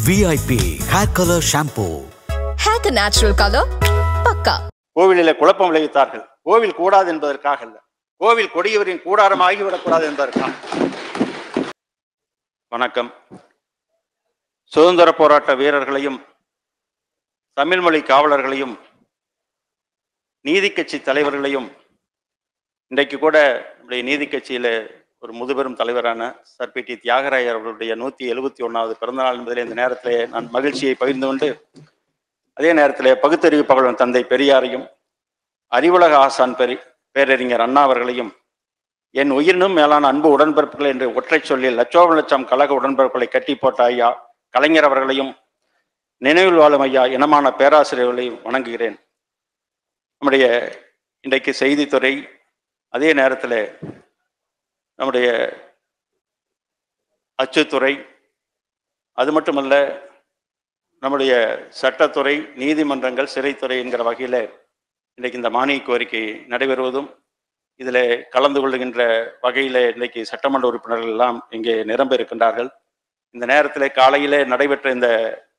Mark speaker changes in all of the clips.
Speaker 1: VIP hair colour shampoo
Speaker 2: Hair the natural color, பக்கா
Speaker 3: கோவிலிலே குழப்பம் விளைவித்தார்கள் கோவில் கூடாது என்பதற்காக அல்ல கோவில் கொடியவரின் கூடாரம் ஆகிவிடக்கூடாது என்பதற்காக வணக்கம் சுதந்திர போராட்ட வீரர்களையும் தமிழ் மொழி காவலர்களையும் நீதி கட்சி தலைவர்களையும் இன்றைக்கு கூட நம்முடைய நீதி கட்சியில ஒரு முதுபெரும் தலைவரான சர் பி டி தியாகராயர் அவர்களுடைய நூத்தி எழுபத்தி ஒன்னாவது பிறந்தநாள் என்பதிலே இந்த நேரத்திலே நான் மகிழ்ச்சியை பகிர்ந்து கொண்டு அதே நேரத்திலே பகுத்தறிவு பகலவன் தந்தை பெரியாரையும் அறிவுலக ஆசான் பெரி பேரறிஞர் அண்ணா அவர்களையும் என் உயிரினும் மேலான அன்பு உடன்பிறப்புகள் என்று ஒற்றை சொல்லில் லட்சோப லட்சம் கழக உடன்பிறப்புகளை கட்டி போட்ட ஐயா கலைஞர் அவர்களையும் நினைவில் வாழும் ஐயா இனமான பேராசிரியர்களையும் வணங்குகிறேன் நம்முடைய இன்றைக்கு செய்தித்துறை அதே நேரத்தில் நம்முடைய அச்சுத்துறை அது மட்டுமல்ல நம்முடைய சட்டத்துறை நீதிமன்றங்கள் சிறைத்துறை என்கிற வகையில் இன்றைக்கு இந்த மானிய கோரிக்கை நடைபெறுவதும் இதில் கலந்து கொள்ளுகின்ற வகையில் இன்றைக்கு சட்டமன்ற உறுப்பினர்கள் எல்லாம் இங்கே நிரம்ப இருக்கின்றார்கள் இந்த நேரத்தில் காலையிலே நடைபெற்ற இந்த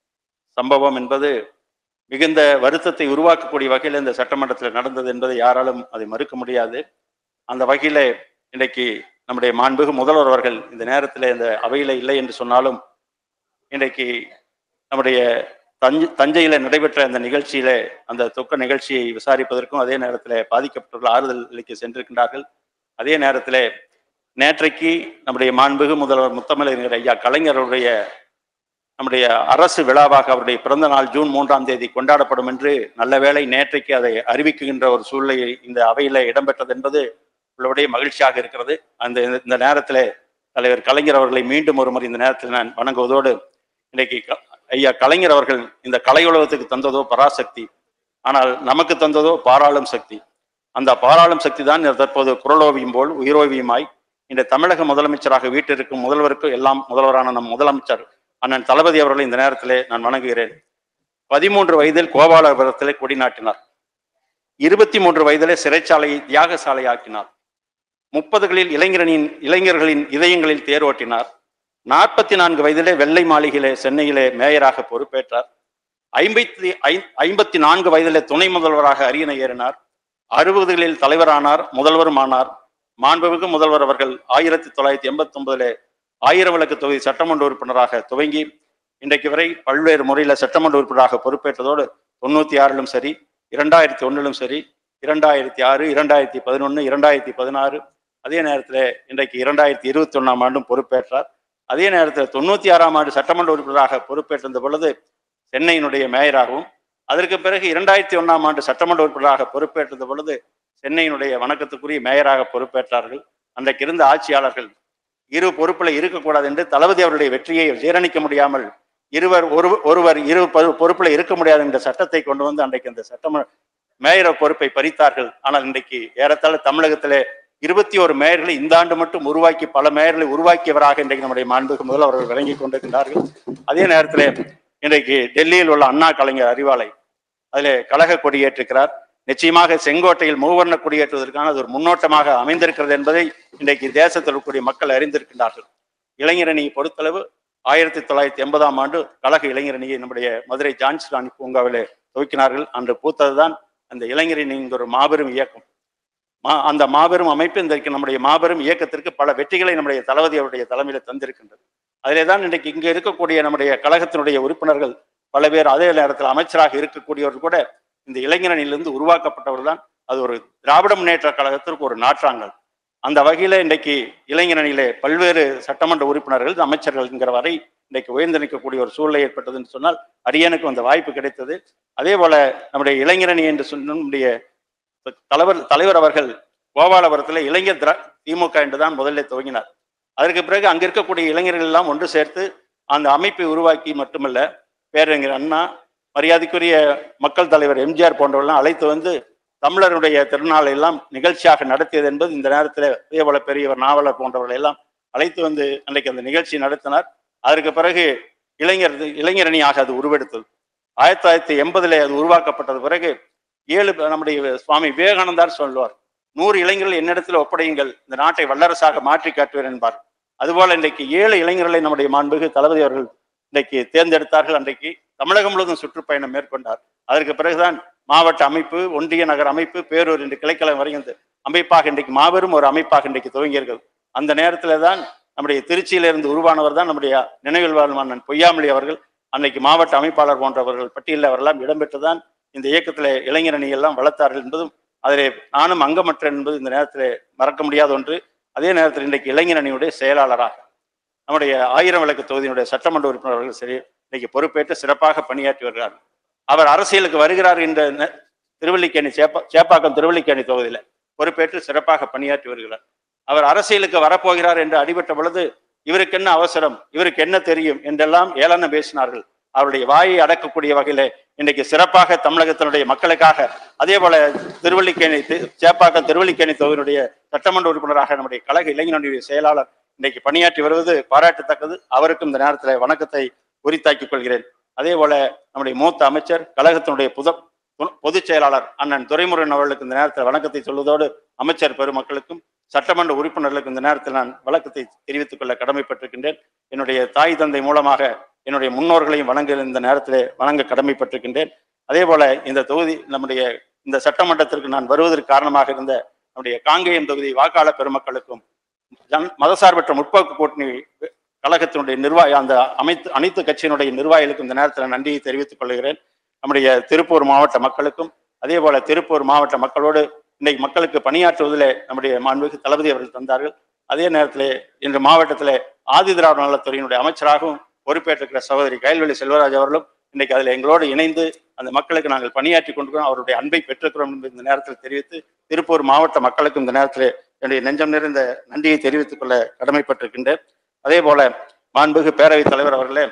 Speaker 3: சம்பவம் என்பது மிகுந்த வருத்தத்தை உருவாக்கக்கூடிய வகையில் இந்த சட்டமன்றத்தில் நடந்தது என்பதை யாராலும் அதை மறுக்க முடியாது அந்த வகையில் இன்றைக்கு நம்முடைய மாண்புகு முதல்வர் அவர்கள் இந்த நேரத்தில் இந்த அவையில் இல்லை என்று சொன்னாலும் இன்றைக்கு நம்முடைய தஞ்சை தஞ்சையில நடைபெற்ற அந்த நிகழ்ச்சியில அந்த துக்க நிகழ்ச்சியை விசாரிப்பதற்கும் அதே நேரத்தில் பாதிக்கப்பட்டுள்ள ஆறுதல் நிலைக்கு சென்றிருக்கின்றார்கள் அதே நேரத்தில் நேற்றைக்கு நம்முடைய மாண்புகு முதல்வர் முத்தமிழறிஞர் ஐயா கலைஞருடைய நம்முடைய அரசு விழாவாக அவருடைய பிறந்த நாள் ஜூன் மூன்றாம் தேதி கொண்டாடப்படும் என்று நல்ல வேளை நேற்றைக்கு அதை அறிவிக்குகின்ற ஒரு சூழ்நிலை இந்த அவையில இடம்பெற்றது என்பது உள்ளபடியே மகிழ்ச்சியாக இருக்கிறது அந்த இந்த நேரத்தில் தலைவர் கலைஞர் அவர்களை மீண்டும் ஒரு முறை இந்த நேரத்தில் நான் வணங்குவதோடு இன்றைக்கு க- ஐயா கலைஞர் அவர்கள் இந்த கலை உலகத்துக்கு தந்ததோ பராசக்தி ஆனால் நமக்கு தந்ததோ பாராளும் சக்தி அந்த பாராளும் சக்தி தான் தற்போது குரலோவியம் போல் உயிரோவியமாய் இந்த தமிழக முதலமைச்சராக வீட்டிற்கும் முதல்வருக்கும் எல்லாம் முதல்வரான நம் முதலமைச்சர் அண்ணன் தளபதி அவர்களை இந்த நேரத்திலே நான் வணங்குகிறேன் பதிமூன்று வயதில் கோபாலபுரத்திலே கொடி நாட்டினார் இருபத்தி மூன்று வயதிலே சிறைச்சாலையை தியாக சாலை ஆக்கினார் முப்பதுகளில் இளைஞரனின் இளைஞர்களின் இதயங்களில் தேரோட்டினார் நாற்பத்தி நான்கு வயதிலே வெள்ளை மாளிகையிலே சென்னையிலே மேயராக பொறுப்பேற்றார் ஐம்பத்தி ஐ- ஐம்பத்தி நான்கு வயதிலே துணை முதல்வராக அரியணை ஏறினார் அறுபதுகளில் தலைவரானார் முதல்வரும் ஆனார் மாண்புமிகு முதல்வர் அவர்கள் ஆயிரத்தி தொள்ளாயிரத்தி எண்பத்தி ஒன்பதிலே ஆயிரம் விளக்கு தொகுதி சட்டமன்ற உறுப்பினராக துவங்கி இன்றைக்கு வரை பல்வேறு முறையில் சட்டமன்ற உறுப்பினராக பொறுப்பேற்றதோடு தொண்ணூத்தி ஆறிலும் சரி இரண்டாயிரத்தி ஒன்றிலும் சரி இரண்டாயிரத்தி ஆறு இரண்டாயிரத்தி பதினொன்று இரண்டாயிரத்தி பதினாறு அதே நேரத்தில் இன்றைக்கு இரண்டாயிரத்தி இருபத்தி ஒன்றாம் ஆண்டும் பொறுப்பேற்றார் அதே நேரத்தில் தொண்ணூத்தி ஆறாம் ஆண்டு சட்டமன்ற உறுப்பினராக பொறுப்பேற்றிருந்த பொழுது சென்னையினுடைய மேயராகவும் அதற்கு பிறகு இரண்டாயிரத்தி ஒன்றாம் ஆண்டு சட்டமன்ற உறுப்பினராக பொறுப்பேற்றிருந்த பொழுது சென்னையினுடைய வணக்கத்துக்குரிய மேயராக பொறுப்பேற்றார்கள் அன்றைக்கு இருந்த ஆட்சியாளர்கள் இரு பொறுப்பில் இருக்கக்கூடாது என்று தளபதி அவருடைய வெற்றியை ஜீரணிக்க முடியாமல் இருவர் ஒரு ஒருவர் இரு பொறு- பொறுப்பில் இருக்க முடியாது என்ற சட்டத்தை கொண்டு வந்து அன்றைக்கு அந்த சட்டமன்ற மேயர பொறுப்பை பறித்தார்கள் ஆனால் இன்றைக்கு ஏறத்தாழ தமிழகத்திலே இருபத்தி ஒரு மேயர்களை இந்த ஆண்டு மட்டும் உருவாக்கி பல மேயர்களை உருவாக்கியவராக இன்றைக்கு நம்முடைய மாண்புக்கு முதல் அவர்கள் விளங்கிக் கொண்டிருக்கின்றார்கள் அதே நேரத்திலே இன்றைக்கு டெல்லியில் உள்ள அண்ணா கலைஞர் அறிவாலை அதிலே கழக கொடியேற்றிருக்கிறார் நிச்சயமாக செங்கோட்டையில் மூவர்ண கொடியேற்றுவதற்கான அது ஒரு முன்னோட்டமாக அமைந்திருக்கிறது என்பதை இன்றைக்கு தேசத்தில் இருக்கக்கூடிய மக்கள் அறிந்திருக்கின்றார்கள் இளைஞரணியை பொறுத்தளவு ஆயிரத்தி தொள்ளாயிரத்தி எண்பதாம் ஆண்டு கழக இளைஞரணியை நம்முடைய மதுரை ஜான்சி ராணி பூங்காவிலே துவக்கினார்கள் அன்று பூத்ததுதான் அந்த இளைஞரணியின் ஒரு மாபெரும் இயக்கம் மா அந்த மாபெரும் அமைப்பு இன்றைக்கு நம்முடைய மாபெரும் இயக்கத்திற்கு பல வெற்றிகளை நம்முடைய தளபதி அவருடைய தலைமையில தந்திருக்கின்றது அதிலே தான் இன்றைக்கு இங்கே இருக்கக்கூடிய நம்முடைய கழகத்தினுடைய உறுப்பினர்கள் பல பேர் அதே நேரத்தில் அமைச்சராக இருக்கக்கூடியவர்கள் கூட இந்த இளைஞரணியிலிருந்து உருவாக்கப்பட்டவர் தான் அது ஒரு திராவிட முன்னேற்ற கழகத்திற்கு ஒரு நாற்றாங்கல் அந்த வகையில இன்றைக்கு இளைஞரணியிலே பல்வேறு சட்டமன்ற உறுப்பினர்கள் அமைச்சர்கள்ங்கிற வரை இன்றைக்கு உயர்ந்து நிற்கக்கூடிய ஒரு சூழ்நிலை ஏற்பட்டதுன்னு சொன்னால் அரியனுக்கு அந்த வாய்ப்பு கிடைத்தது அதே போல நம்முடைய இளைஞரணி என்று சொன்ன நம்முடைய தலைவர் தலைவர் அவர்கள் கோபாலபுரத்தில் இளைஞர் திரா திமுக என்றுதான் முதலில் துவங்கினார் அதற்கு பிறகு அங்க இருக்கக்கூடிய இளைஞர்கள் எல்லாம் ஒன்று சேர்த்து அந்த அமைப்பை உருவாக்கி மட்டுமல்ல பேரறிஞர் அண்ணா மரியாதைக்குரிய மக்கள் தலைவர் எம்ஜிஆர் போன்றவர்கள்லாம் அழைத்து வந்து தமிழருடைய திருநாளை எல்லாம் நிகழ்ச்சியாக நடத்தியது என்பது இந்த நேரத்தில் அதே போல பெரியவர் நாவலர் போன்றவர்களை எல்லாம் அழைத்து வந்து அன்றைக்கு அந்த நிகழ்ச்சி நடத்தினார் அதற்கு பிறகு இளைஞர் இளைஞரணியாக அது உருவெடுத்தது ஆயிரத்தி தொள்ளாயிரத்தி எண்பதுல அது உருவாக்கப்பட்டது பிறகு ஏழு பேர் நம்முடைய சுவாமி விவேகானந்தார் சொல்லுவார் நூறு இளைஞர்கள் என்னிடத்தில் ஒப்படையுங்கள் இந்த நாட்டை வல்லரசாக மாற்றி காட்டுவேன் என்பார் அதுபோல இன்றைக்கு ஏழு இளைஞர்களை நம்முடைய மாண்புகு தளபதி அவர்கள் இன்றைக்கு தேர்ந்தெடுத்தார்கள் அன்றைக்கு தமிழகம் முழுவதும் சுற்றுப்பயணம் மேற்கொண்டார் அதற்கு பிறகுதான் மாவட்ட அமைப்பு ஒன்றிய நகர அமைப்பு பேரூர் என்று கிளைக்கழகம் வருகிறது அமைப்பாக இன்றைக்கு மாபெரும் ஒரு அமைப்பாக இன்றைக்கு துவங்கியிருக்கிறது அந்த நேரத்துல தான் நம்முடைய திருச்சியிலிருந்து உருவானவர் தான் நம்முடைய நினைவில் வாழும் அண்ணன் பொய்யாமொழி அவர்கள் அன்னைக்கு மாவட்ட அமைப்பாளர் போன்றவர்கள் பட்டியலில் அவரெல்லாம் இடம்பெற்றுதான் இந்த இயக்கத்திலே இளைஞரணி எல்லாம் வளர்த்தார்கள் என்பதும் அதிலே நானும் அங்கமற்றேன் என்பது இந்த நேரத்தில் மறக்க முடியாத ஒன்று அதே நேரத்தில் இன்றைக்கு இளைஞரணியுடைய செயலாளராக நம்முடைய ஆயிரம் விளக்கு தொகுதியினுடைய சட்டமன்ற உறுப்பினர் அவர்கள் சரி இன்னைக்கு பொறுப்பேற்று சிறப்பாக பணியாற்றி வருகிறார் அவர் அரசியலுக்கு வருகிறார் என்ற ந- திருவல்லிக்கேணி சேப்பா சேப்பாக்கம் திருவல்லிக்கேணி தொகுதியில பொறுப்பேற்று சிறப்பாக பணியாற்றி வருகிறார் அவர் அரசியலுக்கு வரப்போகிறார் என்று அடிபட்ட பொழுது இவருக்கு என்ன அவசரம் இவருக்கு என்ன தெரியும் என்றெல்லாம் ஏளனம் பேசினார்கள் அவருடைய வாயை அடக்கக்கூடிய வகையிலே இன்றைக்கு சிறப்பாக தமிழகத்தினுடைய மக்களுக்காக அதே போல திருவல்லிக்கேணி தி- சேப்பாக்கம் திருவல்லிக்கேணி தொகுதியினுடைய சட்டமன்ற உறுப்பினராக நம்முடைய கழக இளைஞனுடைய செயலாளர் இன்றைக்கு பணியாற்றி வருவது பாராட்டத்தக்கது அவருக்கும் இந்த நேரத்தில் வணக்கத்தை உரித்தாக்கிக் கொள்கிறேன் அதே போல நம்முடைய மூத்த அமைச்சர் கழகத்தினுடைய புத பொ- பொதுச் செயலாளர் அண்ணன் துரைமுருகன் அவர்களுக்கு இந்த நேரத்தில் வணக்கத்தை சொல்வதோடு அமைச்சர் பெருமக்களுக்கும் சட்டமன்ற உறுப்பினர்களுக்கு இந்த நேரத்தில் நான் வழக்கத்தை தெரிவித்துக் கொள்ள கடமைப்பட்டிருக்கின்றேன் என்னுடைய தாய் தந்தை மூலமாக என்னுடைய முன்னோர்களையும் வணங்க இந்த நேரத்திலே வணங்க கடமைப்பட்டிருக்கின்றேன் அதே போல இந்த தொகுதி நம்முடைய இந்த சட்டமன்றத்திற்கு நான் வருவதற்கு காரணமாக இருந்த நம்முடைய காங்கேயம் தொகுதி வாக்காளர் பெருமக்களுக்கும் ஜன் மதசார்பற்ற முற்போக்கு கூட்டணி கழகத்தினுடைய நிர்வாகி அந்த அமைத்து அனைத்து கட்சியினுடைய நிர்வாகிகளுக்கும் இந்த நேரத்தில் நன்றியை தெரிவித்துக் கொள்கிறேன் நம்முடைய திருப்பூர் மாவட்ட மக்களுக்கும் அதே போல திருப்பூர் மாவட்ட மக்களோடு இன்னைக்கு மக்களுக்கு பணியாற்றுவதிலே நம்முடைய மாண்புமிகு தளபதி அவர்கள் தந்தார்கள் அதே நேரத்திலே இன்று மாவட்டத்திலே ஆதி திராவிட நலத்துறையினுடைய அமைச்சராகவும் பொறுப்பேற்றிருக்கிற சகோதரி கயல்வெளி செல்வராஜ் அவர்களும் இன்னைக்கு அதில் எங்களோடு இணைந்து அந்த மக்களுக்கு நாங்கள் பணியாற்றி கொண்டிருக்கிறோம் அவருடைய அன்பை பெற்றிருக்கிறோம் என்று இந்த நேரத்தில் தெரிவித்து திருப்பூர் மாவட்ட மக்களுக்கும் இந்த நேரத்தில் என்னுடைய நெஞ்சம் நிறைந்த நன்றியை தெரிவித்துக் கொள்ள கடமைப்பட்டிருக்கின்றேன் அதே போல மாண்புமிகு பேரவைத் தலைவர் அவர்களே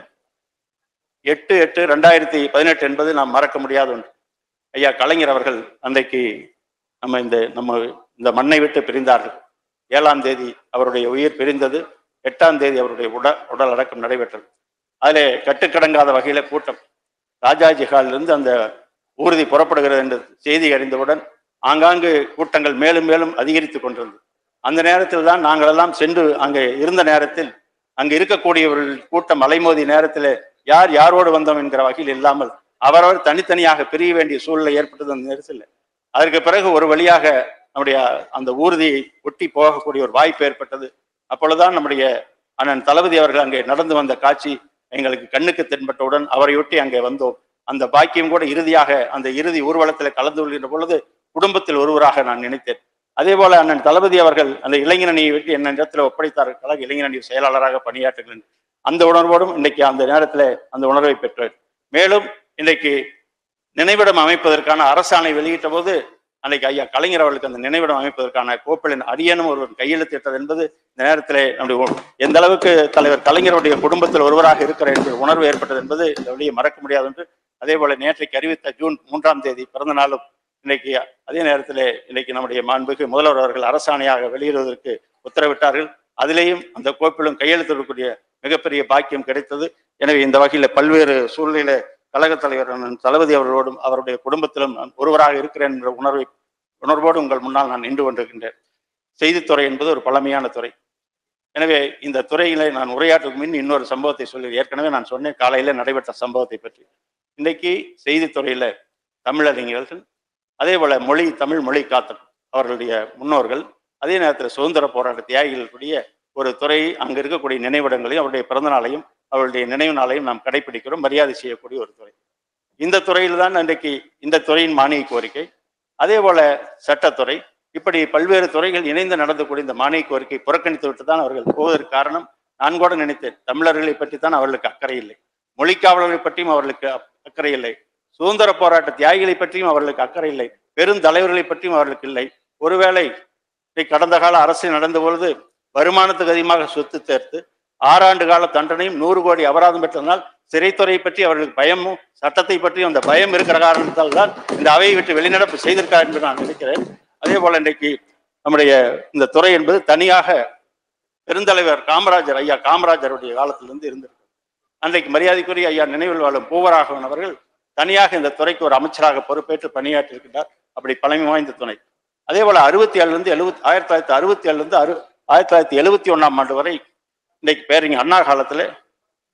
Speaker 3: எட்டு எட்டு ரெண்டாயிரத்தி பதினெட்டு என்பது நாம் மறக்க முடியாத ஒன்று ஐயா கலைஞர் அவர்கள் அன்றைக்கு நம்ம இந்த நம்ம இந்த மண்ணை விட்டு பிரிந்தார்கள் ஏழாம் தேதி அவருடைய உயிர் பிரிந்தது எட்டாம் தேதி அவருடைய உட உடல் அடக்கம் நடைபெற்றது அதிலே கட்டுக்கடங்காத வகையில கூட்டம் ராஜாஜி ஹாலிலிருந்து அந்த ஊர்தி புறப்படுகிறது என்ற செய்தி அறிந்தவுடன் ஆங்காங்கு கூட்டங்கள் மேலும் மேலும் அதிகரித்து கொண்டிருந்தது அந்த நேரத்தில் தான் நாங்கள் எல்லாம் சென்று அங்கே இருந்த நேரத்தில் அங்கு இருக்கக்கூடியவர்கள் கூட்டம் அலைமோதி நேரத்தில் யார் யாரோடு வந்தோம் என்கிற வகையில் இல்லாமல் அவரவர் தனித்தனியாக பிரிய வேண்டிய சூழ்நிலை ஏற்பட்டது அந்த நேரத்தில் அதற்கு பிறகு ஒரு வழியாக நம்முடைய அந்த ஊர்தியை ஒட்டி போகக்கூடிய ஒரு வாய்ப்பு ஏற்பட்டது அப்பொழுதுதான் நம்முடைய அண்ணன் தளபதி அவர்கள் அங்கே நடந்து வந்த காட்சி எங்களுக்கு கண்ணுக்கு தென்பட்டவுடன் அவரை ஒட்டி அங்கே வந்தோம் அந்த பாக்கியம் கூட இறுதியாக அந்த இறுதி ஊர்வலத்தில் கலந்து கொள்கின்ற பொழுது குடும்பத்தில் ஒருவராக நான் நினைத்தேன் அதே போல அண்ணன் தளபதி அவர்கள் அந்த இளைஞரணியை விட்டு என்ன இடத்துல ஒப்படைத்தார்கள் கழக இளைஞரணி செயலாளராக பணியாற்றுகிறேன் அந்த உணர்வோடும் இன்னைக்கு அந்த நேரத்தில் அந்த உணர்வை பெற்றேன் மேலும் இன்னைக்கு நினைவிடம் அமைப்பதற்கான அரசாணை வெளியிட்ட போது அன்னைக்கு ஐயா கலைஞர் அவர்களுக்கு அந்த நினைவிடம் அமைப்பதற்கான கோப்பிலின் அரியனும் ஒருவர் கையெழுத்திட்டது என்பது இந்த நேரத்திலே நம்முடைய உ- எந்த அளவுக்கு தலைவர் கலைஞருடைய குடும்பத்தில் ஒருவராக இருக்கிற என்ற உணர்வு ஏற்பட்டது என்பது இந்த வழியை மறக்க முடியாது என்று அதே போல நேற்றைக்கு அறிவித்த ஜூன் மூன்றாம் தேதி பிறந்த நாளும் இன்னைக்கு அதே நேரத்திலே இன்னைக்கு நம்முடைய மாண்புக்கு முதல்வர் அவர்கள் அரசாணையாக வெளியிடுவதற்கு உத்தரவிட்டார்கள் அதிலேயும் அந்த கோப்பிலும் கையெழுத்திடக்கூடிய மிகப்பெரிய பாக்கியம் கிடைத்தது எனவே இந்த வகையில பல்வேறு சூழ்நிலை கழகத் தலைவர் அண்ணன் தளபதி அவர்களோடும் அவருடைய குடும்பத்திலும் நான் ஒருவராக இருக்கிறேன் என்ற உணர்வை உணர்வோடு உங்கள் முன்னால் நான் நின்று கொண்டிருக்கின்றேன் செய்தித்துறை என்பது ஒரு பழமையான துறை எனவே இந்த துறையிலே நான் உரையாற்றுக்கு முன் இன்னொரு சம்பவத்தை சொல்லி ஏற்கனவே நான் சொன்னேன் காலையில நடைபெற்ற சம்பவத்தை பற்றி இன்னைக்கு செய்தித்துறையில தமிழறிஞர்கள் அதே போல மொழி தமிழ் மொழி காத்தல் அவர்களுடைய முன்னோர்கள் அதே நேரத்தில் சுதந்திர போராட்ட தியாகிகளுடைய ஒரு துறை அங்க இருக்கக்கூடிய நினைவிடங்களையும் அவருடைய பிறந்த நாளையும் அவருடைய நினைவு நாளையும் நாம் கடைபிடிக்கிறோம் மரியாதை செய்யக்கூடிய ஒரு துறை இந்த துறையில் தான் இன்றைக்கு இந்த துறையின் மானிய கோரிக்கை அதே போல சட்டத்துறை இப்படி பல்வேறு துறைகள் இணைந்து நடந்தக்கூடிய இந்த மானிய கோரிக்கை புறக்கணித்து விட்டு தான் அவர்கள் போவதற்கு காரணம் நான் கூட நினைத்தேன் தமிழர்களை பற்றி தான் அவர்களுக்கு அக்கறை இல்லை மொழிக்காவலர்களை பற்றியும் அவர்களுக்கு அக்- அக்கறை இல்லை சுதந்திர போராட்ட தியாகிகளை பற்றியும் அவர்களுக்கு அக்கறை இல்லை பெருந்தலைவர்களை பற்றியும் அவர்களுக்கு இல்லை ஒருவேளை இன்னைக்கு கடந்த கால அரசு நடந்த பொழுது வருமானத்துக்கு அதிகமாக சொத்து சேர்த்து ஆறாண்டு கால தண்டனையும் நூறு கோடி அபராதம் பெற்றதனால் சிறைத்துறையை பற்றி அவர்களுக்கு பயமும் சட்டத்தை பற்றியும் அந்த பயம் இருக்கிற காரணத்தால் தான் இந்த அவையை விட்டு வெளிநடப்பு செய்திருக்கார் என்று நான் நினைக்கிறேன் அதே போல இன்றைக்கு நம்முடைய இந்த துறை என்பது தனியாக பெருந்தலைவர் காமராஜர் ஐயா காமராஜருடைய காலத்திலிருந்து இருந்திருக்கு அன்றைக்கு மரியாதைக்குரிய ஐயா நினைவில் வாழும் பூவராகவன் அவர்கள் தனியாக இந்த துறைக்கு ஒரு அமைச்சராக பொறுப்பேற்று பணியாற்றி இருக்கின்றார் அப்படி பழமை வாய்ந்த துணை அதே போல அறுபத்தி ஏழுல இருந்து எழுபத்தி ஆயிரத்தி தொள்ளாயிரத்தி அறுபத்தி ஏழுல இருந்து அறு ஆயிரத்தி தொள்ளாயிரத்தி எழுபத்தி ஒண்ணாம் ஆண்டு வரை இன்னைக்கு பேரிங்க அண்ணா காலத்துல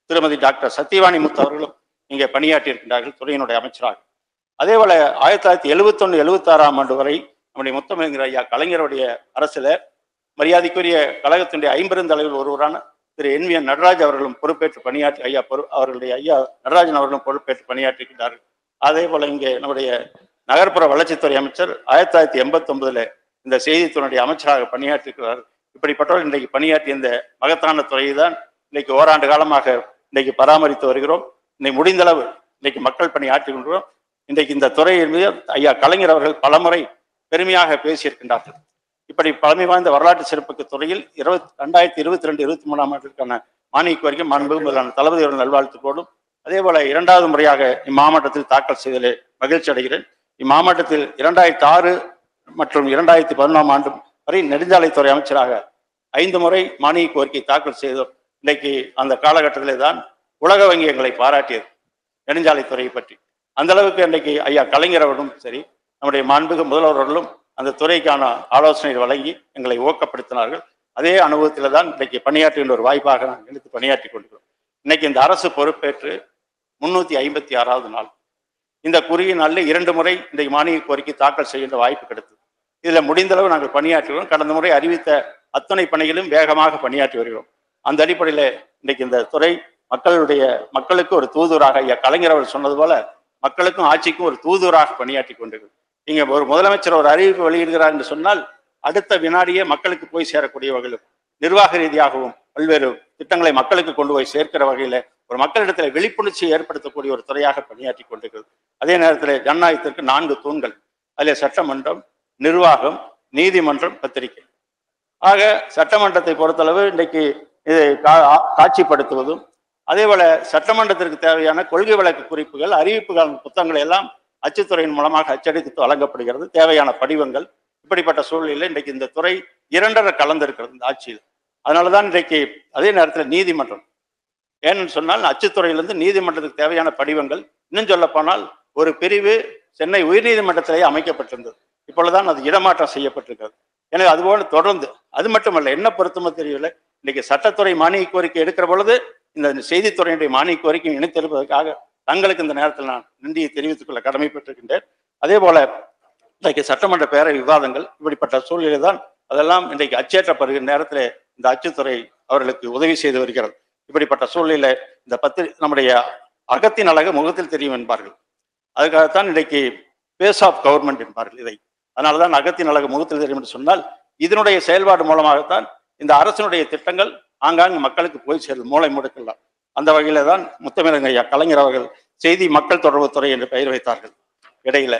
Speaker 3: திருமதி டாக்டர் சத்யவாணி முத்து அவர்களும் இங்கே பணியாற்றி இருக்கின்றார்கள் துறையினுடைய அமைச்சராக அதே போல ஆயிரத்தி தொள்ளாயிரத்தி எழுபத்தொன்னு எழுபத்தாறாம் ஆண்டு வரை நம்முடைய முத்தமிழர் ஐயா கலைஞருடைய அரசுல மரியாதைக்குரிய கழகத்தினுடைய ஐம்பெருந்தலைவர் ஒருவரான திரு என் வி என் நடராஜ் அவர்களும் பொறுப்பேற்று பணியாற்றி ஐயா பொறு அவர்களுடைய ஐயா நடராஜன் அவர்களும் பொறுப்பேற்று பணியாற்றிருக்கிறார்கள் அதே போல இங்கே நம்முடைய நகர்ப்புற வளர்ச்சித்துறை அமைச்சர் ஆயிரத்தி தொள்ளாயிரத்தி எண்பத்தி ஒன்பதுல இந்த செய்தித்துறையுடைய அமைச்சராக பணியாற்றிருக்கிறார் இப்படிப்பட்டவர் இன்றைக்கு பணியாற்றிய இந்த மகத்தான துறையை தான் இன்னைக்கு ஓராண்டு காலமாக இன்னைக்கு பராமரித்து வருகிறோம் இன்னைக்கு முடிந்தளவு இன்னைக்கு மக்கள் பணி ஆற்றி கொண்டிருக்கிறோம் இன்றைக்கு இந்த துறையின் மீது ஐயா கலைஞர் அவர்கள் பலமுறை பெருமையாக பேசியிருக்கின்றார்கள் இப்படி பழமை வாய்ந்த வரலாற்று சிறப்புக்கு துறையில் இருபத்தி ரெண்டாயிரத்தி இருபத்தி ரெண்டு இருபத்தி மூணாம் ஆண்டிற்கான மானிய கோரிக்கை மாண்பு முதலான தளபதி அவர்கள் நல்வாழ்த்துக்கோடும் அதே போல இரண்டாவது முறையாக இம்மாவட்டத்தில் தாக்கல் செய்ததிலே மகிழ்ச்சி அடைகிறேன் இம்மாவட்டத்தில் இரண்டாயிரத்தி ஆறு மற்றும் இரண்டாயிரத்தி பதினொன்றாம் ஆண்டு வரை நெடுஞ்சாலைத்துறை அமைச்சராக ஐந்து முறை மானிய கோரிக்கை தாக்கல் செய்தோம் இன்னைக்கு அந்த காலகட்டத்திலே தான் உலக வங்கி எங்களை பாராட்டியது நெடுஞ்சாலைத்துறையை பற்றி அந்த அளவுக்கு இன்றைக்கு ஐயா கலைஞர் அவர்களும் சரி நம்முடைய மாண்புக முதல்வர்களும் அந்த துறைக்கான ஆலோசனை வழங்கி எங்களை ஊக்கப்படுத்தினார்கள் அதே அனுபவத்தில் தான் இன்றைக்கு பணியாற்றுகின்ற ஒரு வாய்ப்பாக நான் நினைத்து பணியாற்றி கொண்டிருக்கிறோம் இன்னைக்கு இந்த அரசு பொறுப்பேற்று முன்னூத்தி ஐம்பத்தி ஆறாவது நாள் இந்த குறுகிய நாளில் இரண்டு முறை இன்றைக்கு மானிய கோரிக்கை தாக்கல் செய்கின்ற வாய்ப்பு கிடைத்தது இதுல முடிந்தளவு நாங்கள் பணியாற்றுகிறோம் கடந்த முறை அறிவித்த அத்தனை பணிகளும் வேகமாக பணியாற்றி வருகிறோம் அந்த அடிப்படையில் இன்றைக்கு இந்த துறை மக்களுடைய மக்களுக்கு ஒரு தூதுவராக ஐயா கலைஞர் அவர் சொன்னது போல மக்களுக்கும் ஆட்சிக்கும் ஒரு தூதுவராக பணியாற்றி கொண்டிருக்கிறது இங்க ஒரு முதலமைச்சர் ஒரு அறிவிப்பு வெளியிடுகிறார் என்று சொன்னால் அடுத்த வினாடியே மக்களுக்கு போய் சேரக்கூடிய வகையிலும் நிர்வாக ரீதியாகவும் பல்வேறு திட்டங்களை மக்களுக்கு கொண்டு போய் சேர்க்கிற வகையில ஒரு மக்களிடத்தில் விழிப்புணர்ச்சியை ஏற்படுத்தக்கூடிய ஒரு துறையாக பணியாற்றி கொண்டிருக்கிறது அதே நேரத்தில் ஜனநாயகத்திற்கு நான்கு தூண்கள் அதில் சட்டமன்றம் நிர்வாகம் நீதிமன்றம் பத்திரிகை ஆக சட்டமன்றத்தை பொறுத்தளவு இன்றைக்கு இதை கா- ஆ- காட்சிப்படுத்துவதும் அதே போல சட்டமன்றத்திற்கு தேவையான கொள்கை வழக்கு குறிப்புகள் அறிவிப்புகள் புத்தகங்கள் எல்லாம் அச்சுத்துறையின் மூலமாக அச்சடித்து வழங்கப்படுகிறது தேவையான படிவங்கள் இப்படிப்பட்ட சூழ்நிலையில் இன்றைக்கு இந்த துறை இரண்டரை கலந்திருக்கிறது இந்த ஆட்சியில் அதனாலதான் இன்றைக்கு அதே நேரத்தில் நீதிமன்றம் ஏன்னு சொன்னால் அச்சுத்துறையிலிருந்து நீதிமன்றத்துக்கு தேவையான படிவங்கள் இன்னும் சொல்ல போனால் ஒரு பிரிவு சென்னை உயர்நீதிமன்றத்திலேயே அமைக்கப்பட்டிருந்தது இப்பொழுதுதான் அது இடமாற்றம் செய்யப்பட்டிருக்கிறது எனவே அதுபோல தொடர்ந்து அது மட்டுமல்ல என்ன பொருத்தமோ தெரியவில்லை இன்னைக்கு சட்டத்துறை மானிய கோரிக்கை எடுக்கிற பொழுது இந்த செய்தித்துறையினுடைய மானிய கோரிக்கை இணைத்திருப்பதற்காக தங்களுக்கு இந்த நேரத்தில் நான் நன்றியை தெரிவித்துக் கொள்ள கடமைப்பட்டிருக்கின்றேன் அதே போல இன்றைக்கு சட்டமன்ற பேரவை விவாதங்கள் இப்படிப்பட்ட சூழ்நிலை தான் அதெல்லாம் இன்றைக்கு அச்சேற்றப்படுகிற நேரத்தில் இந்த அச்சுத்துறை அவர்களுக்கு உதவி செய்து வருகிறது இப்படிப்பட்ட சூழ்நிலை இந்த பத்திரி நம்முடைய அகத்தின் அழகு முகத்தில் தெரியும் என்பார்கள் அதுக்காகத்தான் இன்றைக்கு பேஸ் ஆஃப் கவர்மெண்ட் என்பார்கள் இதை அதனாலதான் அகத்தின் அழகு முகத்தில் தெரியும் என்று சொன்னால் இதனுடைய செயல்பாடு மூலமாகத்தான் இந்த அரசினுடைய திட்டங்கள் ஆங்காங்கு மக்களுக்கு போய் சேரும் மூளை முடுக்கலாம் அந்த வகையில தான் முத்தமிழங்க ஐயா கலைஞர் அவர்கள் செய்தி மக்கள் தொடர்புத்துறை என்று பெயர் வைத்தார்கள் இடையில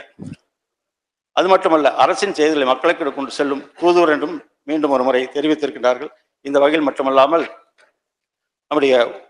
Speaker 3: அது மட்டுமல்ல அரசின் செய்திகளை மக்களுக்கு கொண்டு செல்லும் தூதுவர் என்றும் மீண்டும் ஒரு முறை தெரிவித்திருக்கிறார்கள் இந்த வகையில் மட்டுமல்லாமல் நம்முடைய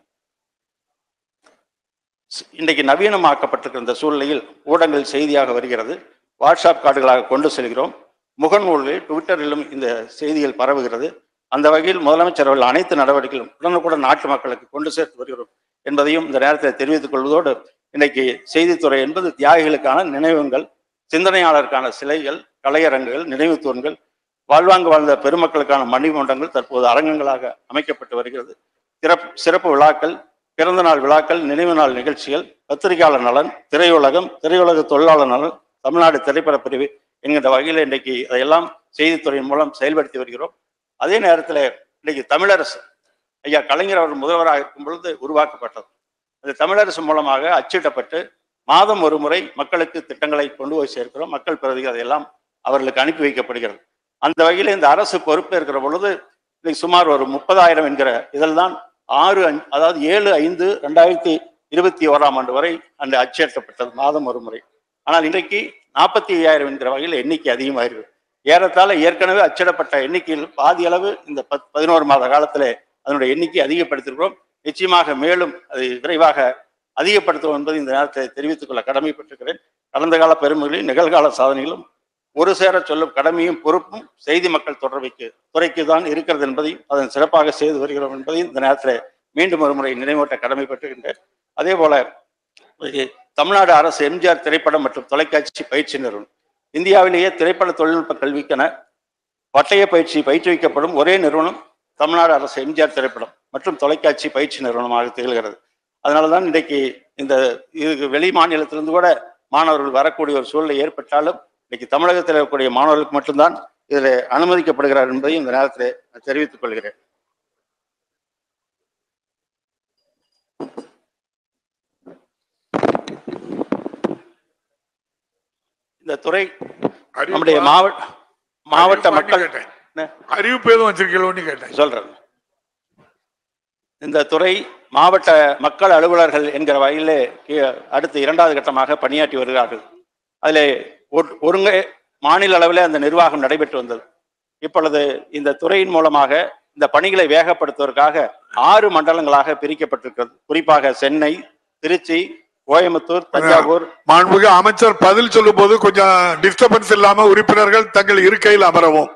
Speaker 3: ஸ்- இன்றைக்கு நவீனமாக்கப்பட்டிருக்கிற இந்த சூழ்நிலையில் ஊடகங்கள் செய்தியாக வருகிறது வாட்ஸ்அப் கார்டுகளாக கொண்டு செல்கிறோம் முகநூலில் ட்விட்டரிலும் இந்த செய்திகள் பரவுகிறது அந்த வகையில் முதலமைச்சர் அவர்கள் அனைத்து நடவடிக்கைகளும் உடனுக்குடன் நாட்டு மக்களுக்கு கொண்டு சேர்த்து வருகிறோம் என்பதையும் இந்த நேரத்தில் தெரிவித்துக் கொள்வதோடு இன்னைக்கு செய்தித்துறை என்பது தியாகிகளுக்கான நினைவுங்கள் சிந்தனையாளருக்கான சிலைகள் கலையரங்குகள் நினைவு தூண்கள் வாழ்வாங்கு வாழ்ந்த பெருமக்களுக்கான மணிமண்டங்கள் தற்போது அரங்கங்களாக அமைக்கப்பட்டு வருகிறது சிறப்பு சிறப்பு விழாக்கள் பிறந்த நாள் விழாக்கள் நினைவு நாள் நிகழ்ச்சிகள் பத்திரிகையாளர் நலன் திரையுலகம் திரையுலக தொழிலாளர் நலன் தமிழ்நாடு திரைப்பட பிரிவு என்கின்ற வகையில் இன்றைக்கு அதையெல்லாம் செய்தித்துறையின் மூலம் செயல்படுத்தி வருகிறோம் அதே நேரத்தில் இன்னைக்கு தமிழரசு ஐயா கலைஞர் அவர் முதல்வராக இருக்கும் பொழுது உருவாக்கப்பட்டது அது தமிழரசு மூலமாக அச்சிடப்பட்டு மாதம் ஒரு முறை மக்களுக்கு திட்டங்களை கொண்டு போய் சேர்க்கிறோம் மக்கள் பிரதிகள் அதையெல்லாம் அவர்களுக்கு அனுப்பி வைக்கப்படுகிறது அந்த வகையில் இந்த அரசு பொறுப்பேற்கிற பொழுது இன்னைக்கு சுமார் ஒரு முப்பதாயிரம் என்கிற இதில் தான் ஆறு அஞ்சு- அதாவது ஏழு ஐந்து ரெண்டாயிரத்தி இருபத்தி ஓராம் ஆண்டு வரை அந்த அச்சேற்றப்பட்டது மாதம் ஒரு முறை ஆனால் இன்றைக்கு நாற்பத்தி ஐயாயிரம் என்கிற வகையில் எண்ணிக்கை அதிகமாகிறது ஏறத்தாழ ஏற்கனவே அச்சிடப்பட்ட எண்ணிக்கையில் பாதி அளவு இந்த பத் பதினோரு மாத காலத்தில் அதனுடைய எண்ணிக்கை அதிகப்படுத்திருக்கிறோம் நிச்சயமாக மேலும் அது விரைவாக அதிகப்படுத்துவோம் என்பதை இந்த நேரத்தை தெரிவித்துக் கொள்ள கடமைப்பட்டிருக்கிறேன் கடந்த கால பெருமைகளையும் நிகழ்கால சாதனைகளும் ஒரு சேர சொல்லும் கடமையும் பொறுப்பும் செய்தி மக்கள் தொடர்பைக்கு துறைக்கு தான் இருக்கிறது என்பதையும் அதன் சிறப்பாக செய்து வருகிறோம் என்பதையும் இந்த நேரத்தில் மீண்டும் ஒரு முறை நினைவூட்ட கடமைப்பட்டிருக்கின்றேன் அதே போல இ- தமிழ்நாடு அரசு எம்ஜிஆர் திரைப்படம் மற்றும் தொலைக்காட்சி பயிற்சி நிறுவனம் இந்தியாவிலேயே திரைப்பட தொழில்நுட்ப கல்விக்கென பட்டய பயிற்சி பயிற்றுவிக்கப்படும் ஒரே நிறுவனம் தமிழ்நாடு அரசு எம்ஜிஆர் திரைப்படம் மற்றும் தொலைக்காட்சி பயிற்சி நிறுவனமாக திகழ்கிறது அதனால தான் இன்றைக்கு இந்த இதுக்கு வெளி மாநிலத்திலிருந்து கூட மாணவர்கள் வரக்கூடிய ஒரு சூழ்நிலை ஏற்பட்டாலும் இன்னைக்கு தமிழகத்தில் இருக்கக்கூடிய மாணவர்களுக்கு மட்டும்தான் இதில் அனுமதிக்கப்படுகிறார் என்பதையும் இந்த நேரத்தில் நான் தெரிவித்துக் கொள்கிறேன் இந்த துறை நம்முடைய மாவட்ட மாவட்ட
Speaker 4: அறிவிப்பான்னு
Speaker 3: மக்கள்
Speaker 4: கேட்டேன்.
Speaker 3: என்ன?
Speaker 4: அறிவிப்பு எதுவும் வச்சிருக்கீங்களோன்னு கேட்டேன்
Speaker 3: சொல்றேன் இந்த துறை மாவட்ட மக்கள் அலுவலர்கள் என்கிற வகையிலே கீ- அடுத்து இரண்டாவது கட்டமாக பணியாற்றி வருகிறார்கள் அதிலே ஒட்- ஒருங்க மாநில அளவில் அந்த நிர்வாகம் நடைபெற்று வந்தது இப்பொழுது இந்த துறையின் மூலமாக இந்த பணிகளை வேகப்படுத்துவதற்காக ஆறு மண்டலங்களாக பிரிக்கப்பட்டிருக்கிறது குறிப்பாக சென்னை திருச்சி கோயம்புத்தூர் தஞ்சாவூர்
Speaker 4: மாண்புமிகு அமைச்சர் பதில் சொல்லும் போது கொஞ்சம் டிஸ்டர்பன்ஸ் இல்லாம உறுப்பினர்கள் தங்கள் இருக்கையில் அமரவும்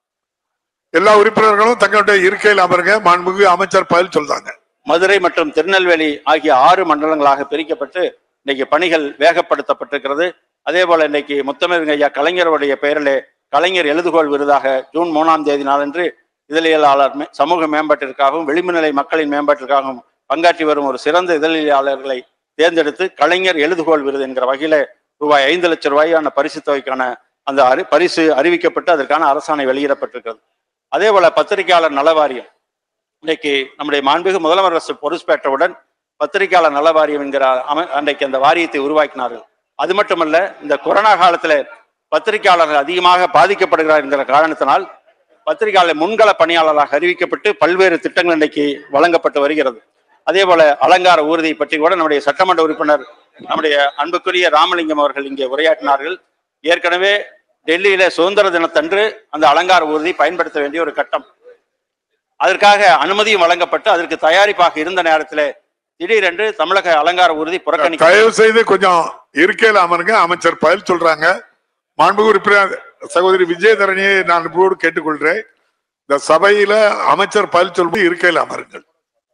Speaker 4: எல்லா உறுப்பினர்களும் தங்களுடைய இருக்கையில் அமருங்க மாண்புமிகு அமைச்சர் பதில் சொல்றாங்க
Speaker 3: மதுரை மற்றும் திருநெல்வேலி ஆகிய ஆறு மண்டலங்களாக பிரிக்கப்பட்டு இன்னைக்கு பணிகள் வேகப்படுத்தப்பட்டிருக்கிறது அதே போல இன்னைக்கு முத்தமிழ் ஐயா கலைஞருடைய பெயரிலே கலைஞர் எழுதுகோள் விருதாக ஜூன் மூணாம் தேதி நாளன்று இதழியலாளர் மே- சமூக மேம்பாட்டிற்காகவும் விளிம்புநிலை மக்களின் மேம்பாட்டிற்காகவும் பங்காற்றி வரும் ஒரு சிறந்த இதழியலாளர்களை தேர்ந்தெடுத்து கலைஞர் எழுதுகோள் விருது என்கிற வகையில ரூபாய் ஐந்து லட்சம் ரூபாயான பரிசு தொகைக்கான அந்த அறி பரிசு அறிவிக்கப்பட்டு அதற்கான அரசாணை வெளியிடப்பட்டிருக்கிறது அதே போல பத்திரிகையாளர் நல வாரியம் இன்னைக்கு நம்முடைய மாண்புமிகு முதல்வர் அரசு பொறுப்பேற்றவுடன் பத்திரிகையாளர் நல வாரியம் என்கிற அமை அன்றைக்கு அந்த வாரியத்தை உருவாக்கினார்கள் அது மட்டுமல்ல இந்த கொரோனா காலத்துல பத்திரிகையாளர்கள் அதிகமாக பாதிக்கப்படுகிறார் என்கிற காரணத்தினால் பத்திரிகையாளர் முன்கள பணியாளராக அறிவிக்கப்பட்டு பல்வேறு திட்டங்கள் இன்னைக்கு வழங்கப்பட்டு வருகிறது அதே போல அலங்கார ஊர்தி பற்றி கூட நம்முடைய சட்டமன்ற உறுப்பினர் நம்முடைய அன்புக்குரிய ராமலிங்கம் அவர்கள் இங்கே உரையாற்றினார்கள் ஏற்கனவே டெல்லியில சுதந்திர தினத்தன்று அந்த அலங்கார ஊர்தி பயன்படுத்த வேண்டிய ஒரு கட்டம் அதற்காக அனுமதியும் வழங்கப்பட்டு அதற்கு தயாரிப்பாக இருந்த நேரத்தில் திடீரென்று தமிழக அலங்கார ஊர்தி புறக்கணிக்க
Speaker 4: தயவு செய்து கொஞ்சம் இருக்கையில் அமருங்க அமைச்சர் பதில் சொல்றாங்க மாண்புமிகு உறுப்பினர் சகோதரி விஜயதரணியை நான் இப்போது கேட்டுக்கொள்கிறேன் இந்த சபையில அமைச்சர் பதில் சொல்லும்போது இருக்கையில் அமருங்கள்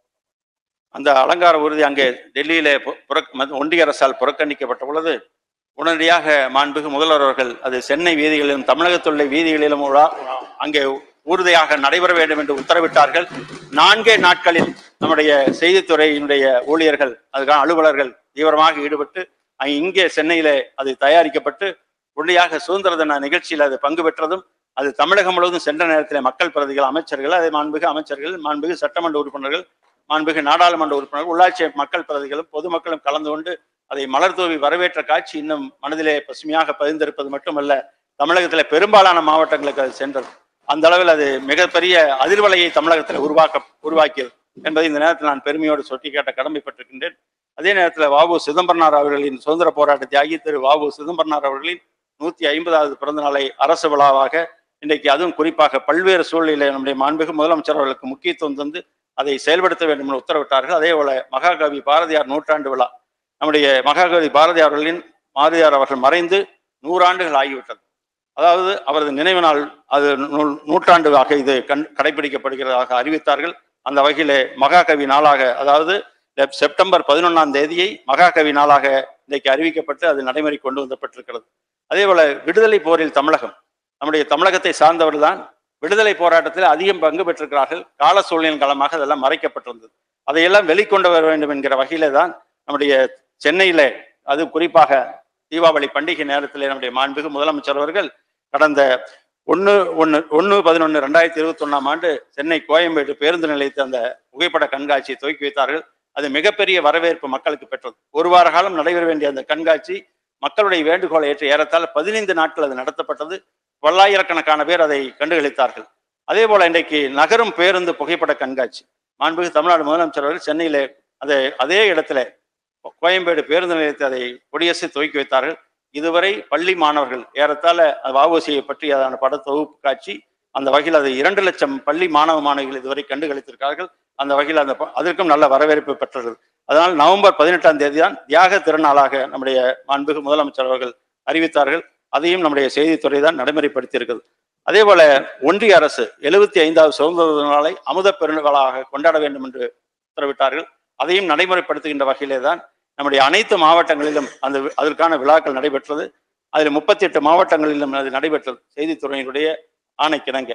Speaker 3: அந்த அலங்கார ஊர்தி அங்கே டெல்லியிலே பு- புறக்- மத்- ஒன்றிய அரசால் புறக்கணிக்கப்பட்ட பொழுது உடனடியாக மாண்புகு முதல்வர் அவர்கள் அது சென்னை வீதிகளிலும் தமிழகத்துள்ள வீதிகளிலும் உலா- அங்கே ஊர்தியாக நடைபெற வேண்டும் என்று உத்தரவிட்டார்கள் நான்கே நாட்களில் நம்முடைய செய்தித்துறையினுடைய ஊழியர்கள் அதுக்கான அலுவலர்கள் தீவிரமாக ஈடுபட்டு அங்க- இங்கே சென்னையிலே அது தயாரிக்கப்பட்டு உடனடியாக சுதந்திர தின நிகழ்ச்சியில் அது பங்கு பெற்றதும் அது தமிழகம் முழுவதும் சென்ற நேரத்தில் மக்கள் பிரதிகள் அமைச்சர்கள் அதே மாண்புகு அமைச்சர்கள் மாண்புகு சட்டமன்ற உறுப்பினர்கள் மாண்புமிகு நாடாளுமன்ற உறுப்பினர்கள் உள்ளாட்சி மக்கள் பிரதிகளும் பொதுமக்களும் கலந்து கொண்டு அதை மலர் தூவி வரவேற்ற காட்சி இன்னும் மனதிலே பசுமையாக பதிந்திருப்பது மட்டுமல்ல தமிழகத்தில் பெரும்பாலான மாவட்டங்களுக்கு அது சென்றது அந்த அளவில் அது மிகப்பெரிய அதிர்வலையை தமிழகத்தில் உருவாக்க உருவாக்கியது என்பதை இந்த நேரத்தில் நான் பெருமையோடு சுட்டிக்காட்ட கடமைப்பட்டிருக்கின்றேன் அதே நேரத்தில் வாவு சிதம்பரனார் அவர்களின் சுதந்திர போராட்ட தியாகி திரு வாவு சிதம்பரனார் அவர்களின் நூத்தி ஐம்பதாவது பிறந்த நாளை அரசு விழாவாக இன்றைக்கு அதுவும் குறிப்பாக பல்வேறு சூழ்நிலை நம்முடைய மாண்புமிகு முதலமைச்சர் அவர்களுக்கு முக்கியத்துவம் தந்து அதை செயல்படுத்த வேண்டும் என்று உத்தரவிட்டார்கள் அதே போல மகாகவி பாரதியார் நூற்றாண்டு விழா நம்முடைய மகாகவி பாரதியார் அவர்களின் பாரதியார் அவர்கள் மறைந்து நூறாண்டுகள் ஆகிவிட்டது அதாவது அவரது நினைவு நாள் அது நூ- நூற்றாண்டாக இது கண் கடைபிடிக்கப்படுகிறதாக அறிவித்தார்கள் அந்த வகையிலே மகாகவி நாளாக அதாவது செப்~ செப்டம்பர் பதினொன்னாம் தேதியை மகாகவி நாளாக இன்றைக்கு அறிவிக்கப்பட்டு அது நடைமுறை கொண்டு வந்தப்பட்டிருக்கிறது அதே போல விடுதலை போரில் தமிழகம் நம்முடைய தமிழகத்தை சார்ந்தவர்கள் தான் விடுதலை போராட்டத்தில் அதிகம் பங்கு பெற்றிருக்கிறார்கள் கால சூழ்நிலையின் காலமாக அதெல்லாம் மறைக்கப்பட்டிருந்தது அதையெல்லாம் வெளிக்கொண்டு வர வேண்டும் என்கிற வகையில தான் நம்முடைய சென்னையில அது குறிப்பாக தீபாவளி பண்டிகை நேரத்தில் நம்முடைய மாண்புமிகு முதலமைச்சர் அவர்கள் கடந்த ஒன்று ஒன்று ஒன்று பதினொன்று ரெண்டாயிரத்தி இருபத்தி ஒன்றாம் ஆண்டு சென்னை கோயம்பேடு பேருந்து நிலையத்தில் அந்த புகைப்பட கண்காட்சியை துவக்கி வைத்தார்கள் அது மிகப்பெரிய வரவேற்பு மக்களுக்கு பெற்றது ஒரு வார காலம் நடைபெற வேண்டிய அந்த கண்காட்சி மக்களுடைய வேண்டுகோளை ஏற்று ஏறத்தாழ பதினைந்து நாட்கள் அது நடத்தப்பட்டது பல்லாயிரக்கணக்கான பேர் அதை கண்டுகளித்தார்கள் அதே போல இன்றைக்கு நகரும் பேருந்து புகைப்பட கண்காட்சி மாண்புமிகு தமிழ்நாடு முதலமைச்சர் அவர்கள் சென்னையிலே அதை அதே இடத்துல கோயம்பேடு பேருந்து நிலையத்தை அதை கொடியரசு துவக்கி வைத்தார்கள் இதுவரை பள்ளி மாணவர்கள் ஏறத்தாழ வஉசியை பற்றி அதான பட தொகுப்பு காட்சி அந்த வகையில் அது இரண்டு லட்சம் பள்ளி மாணவ மாணவிகள் இதுவரை கண்டுகளித்திருக்கார்கள் அந்த வகையில் அந்த ப- அதற்கும் நல்ல வரவேற்பு பெற்றது அதனால் நவம்பர் பதினெட்டாம் தேதி தான் தியாக திருநாளாக நம்முடைய மாண்புமிகு முதலமைச்சர் அவர்கள் அறிவித்தார்கள் அதையும் நம்முடைய செய்தித்துறை தான் நடைமுறைப்படுத்தியிருக்கிறது அதே போல ஒன்றிய அரசு எழுபத்தி ஐந்தாவது சுதந்திர தின நாளை அமுத பெருநாளாக கொண்டாட வேண்டும் என்று உத்தரவிட்டார்கள் அதையும் நடைமுறைப்படுத்துகின்ற வகையிலே தான் நம்முடைய அனைத்து மாவட்டங்களிலும் அந்த வி- அதற்கான விழாக்கள் நடைபெற்றது அதில் முப்பத்தி எட்டு மாவட்டங்களிலும் அது நடைபெற்றது செய்தித்துறையினுடைய ஆணைக்கிணங்க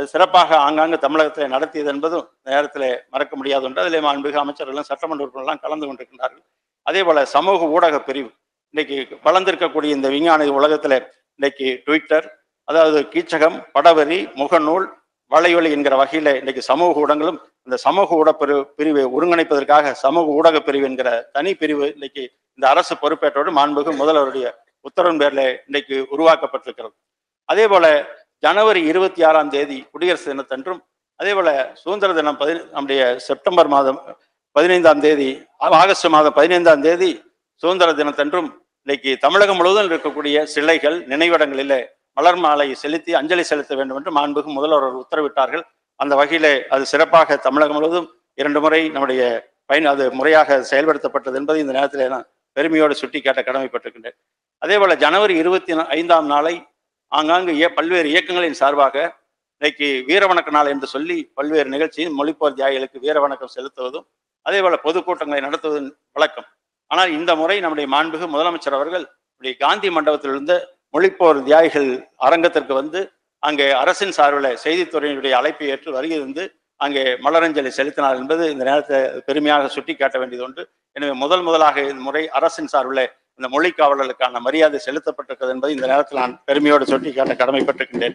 Speaker 3: அது சிறப்பாக ஆங்காங்கு தமிழகத்தில் நடத்தியது என்பதும் இந்த நேரத்தில் மறக்க முடியாது ஒன்று அதிலே மாண்புமிகு அமைச்சர்களும் சட்டமன்ற உறுப்பினர்களும் கலந்து கொண்டிருக்கின்றார்கள் அதே போல சமூக ஊடக பிரிவு இன்னைக்கு வளர்ந்திருக்கக்கூடிய இந்த விஞ்ஞான உலகத்தில் இன்னைக்கு ட்விட்டர் அதாவது கீச்சகம் படவரி முகநூல் வலையொலி என்கிற வகையில இன்னைக்கு சமூக ஊடகங்களும் இந்த சமூக ஊடக பிரிவு பிரிவை ஒருங்கிணைப்பதற்காக சமூக ஊடக பிரிவு என்கிற தனி பிரிவு இன்னைக்கு இந்த அரசு பொறுப்பேற்றோடு மாண்புமிகு முதல்வருடைய உத்தரவின் பேர்ல இன்னைக்கு உருவாக்கப்பட்டிருக்கிறது அதே போல ஜனவரி இருபத்தி ஆறாம் தேதி குடியரசு தினத்தன்றும் அதே போல சுதந்திர தினம் பதி நம்முடைய செப்டம்பர் மாதம் பதினைந்தாம் தேதி ஆகஸ்ட் மாதம் பதினைந்தாம் தேதி சுதந்திர தினத்தன்றும் இன்னைக்கு தமிழகம் முழுவதும் இருக்கக்கூடிய சிலைகள் நினைவிடங்களிலே மலர் மாலை செலுத்தி அஞ்சலி செலுத்த வேண்டும் என்று மாண்புகு முதல்வர் அவர்கள் உத்தரவிட்டார்கள் அந்த வகையிலே அது சிறப்பாக தமிழகம் முழுவதும் இரண்டு முறை நம்முடைய பயன் அது முறையாக செயல்படுத்தப்பட்டது என்பதை இந்த நேரத்தில் நான் பெருமையோடு சுட்டிக்காட்ட கடமைப்பட்டிருக்கின்றேன் அதே போல ஜனவரி இருபத்தி ஐந்தாம் நாளை ஆங்காங்கு இய- பல்வேறு இயக்கங்களின் சார்பாக இன்னைக்கு வீரவணக்க நாள் என்று சொல்லி பல்வேறு நிகழ்ச்சியில் மொழிப்போர் தியாகிகளுக்கு வீரவணக்கம் செலுத்துவதும் அதே போல பொதுக்கூட்டங்களை நடத்துவதன் வழக்கம் ஆனால் இந்த முறை நம்முடைய மாண்புகு முதலமைச்சர் அவர்கள் இப்படி காந்தி மண்டபத்திலிருந்து மொழிப்போர் தியாகிகள் அரங்கத்திற்கு வந்து அங்கே அரசின் சார்பில் செய்தித்துறையினுடைய அழைப்பை ஏற்று வருகை வந்து அங்கே மலரஞ்சலி செலுத்தினார் என்பது இந்த நேரத்தை பெருமையாக சுட்டி காட்ட வேண்டியது உண்டு எனவே முதல் முதலாக இந்த முறை அரசின் சார்பில் இந்த மொழி காவலர்களுக்கான மரியாதை செலுத்தப்பட்டிருக்கிறது என்பதை இந்த நேரத்தில் நான் பெருமையோடு சுட்டி காட்ட கடமைப்பட்டிருக்கின்றேன்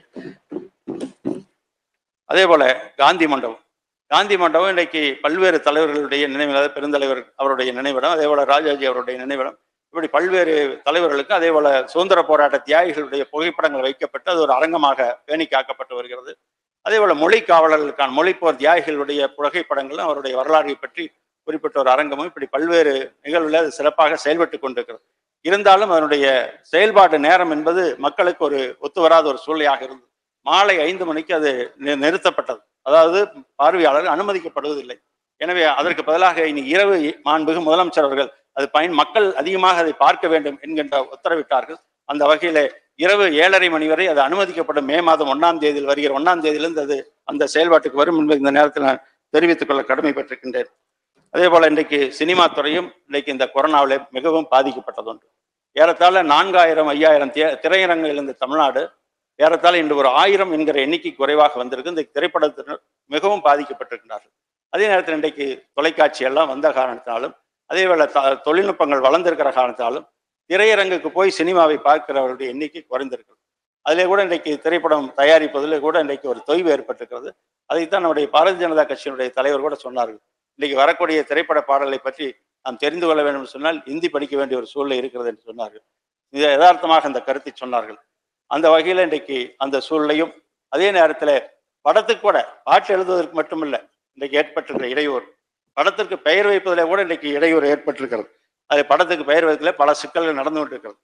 Speaker 3: அதே போல காந்தி மண்டபம் காந்தி மண்டபம் இன்றைக்கு பல்வேறு தலைவர்களுடைய நினைவிடம் பெருந்தலைவர் அவருடைய நினைவிடம் அதே போல ராஜாஜி அவருடைய நினைவிடம் இப்படி பல்வேறு தலைவர்களுக்கு அதே போல சுதந்திர போராட்ட தியாகிகளுடைய புகைப்படங்கள் வைக்கப்பட்டு அது ஒரு அரங்கமாக பேணி காக்கப்பட்டு வருகிறது அதே போல மொழி காவலர்களுக்கான மொழிப்போர் தியாகிகளுடைய புகைப்படங்களும் அவருடைய வரலாறை பற்றி குறிப்பிட்ட ஒரு அரங்கமும் இப்படி பல்வேறு நிகழ்வுல அது சிறப்பாக செயல்பட்டு கொண்டிருக்கிறது இருந்தாலும் அதனுடைய செயல்பாட்டு நேரம் என்பது மக்களுக்கு ஒரு ஒத்து வராத ஒரு சூழ்நிலையாக இருந்தது மாலை ஐந்து மணிக்கு அது நி- நிறுத்தப்பட்டது அதாவது பார்வையாளர்கள் அனுமதிக்கப்படுவதில்லை எனவே அதற்கு பதிலாக இனி இரவு மாண்புகு முதலமைச்சர் அவர்கள் அது பயன் மக்கள் அதிகமாக அதை பார்க்க வேண்டும் என்கின்ற உத்தரவிட்டார்கள் அந்த வகையில இரவு ஏழரை மணி வரை அது அனுமதிக்கப்படும் மே மாதம் ஒன்னாம் தேதியில் வருகிற ஒன்னாம் தேதியிலிருந்து அது அந்த செயல்பாட்டுக்கு வரும் என்பதை இந்த நேரத்தில் நான் தெரிவித்துக் கொள்ள கடமைப்பட்டிருக்கின்றேன் அதே போல இன்றைக்கு சினிமா துறையும் இன்றைக்கு இந்த கொரோனாவில் மிகவும் பாதிக்கப்பட்டது ஒன்று ஏறத்தாழ நான்காயிரம் ஐயாயிரம் திரை திரையரங்குகள் இந்த தமிழ்நாடு ஏறத்தாழ இன்று ஒரு ஆயிரம் என்கிற எண்ணிக்கை குறைவாக வந்திருக்கு இந்த திரைப்படத்தினர் மிகவும் பாதிக்கப்பட்டிருக்கிறார்கள் அதே நேரத்தில் இன்றைக்கு தொலைக்காட்சி எல்லாம் வந்த காரணத்தினாலும் அதே போல த- தொழில்நுட்பங்கள் வளர்ந்திருக்கிற காரணத்தாலும் திரையரங்குக்கு போய் சினிமாவை பார்க்கிறவர்களுடைய எண்ணிக்கை குறைந்திருக்கிறது அதிலே கூட இன்றைக்கு திரைப்படம் தயாரிப்பதில் கூட இன்றைக்கு ஒரு தொய்வு ஏற்பட்டிருக்கிறது அதைத்தான் நம்முடைய பாரதிய ஜனதா கட்சியினுடைய தலைவர் கூட சொன்னார்கள் இன்னைக்கு வரக்கூடிய திரைப்பட பாடலை பற்றி நாம் தெரிந்து கொள்ள வேண்டும் என்று சொன்னால் இந்தி படிக்க வேண்டிய ஒரு சூழ்நிலை இருக்கிறது என்று சொன்னார்கள் இது யதார்த்தமாக அந்த கருத்தை சொன்னார்கள் அந்த வகையில் இன்றைக்கு அந்த சூழ்நிலையும் அதே நேரத்தில் படத்துக்கு கூட பாட்டு எழுதுவதற்கு மட்டுமல்ல இன்றைக்கு ஏற்பட்டிருக்கிற இடையூறு படத்திற்கு பெயர் வைப்பதிலே கூட இன்றைக்கு இடையூறு ஏற்பட்டிருக்கிறது அது படத்துக்கு பெயர் வைப்பதிலே பல சிக்கல்கள் நடந்து கொண்டிருக்கிறது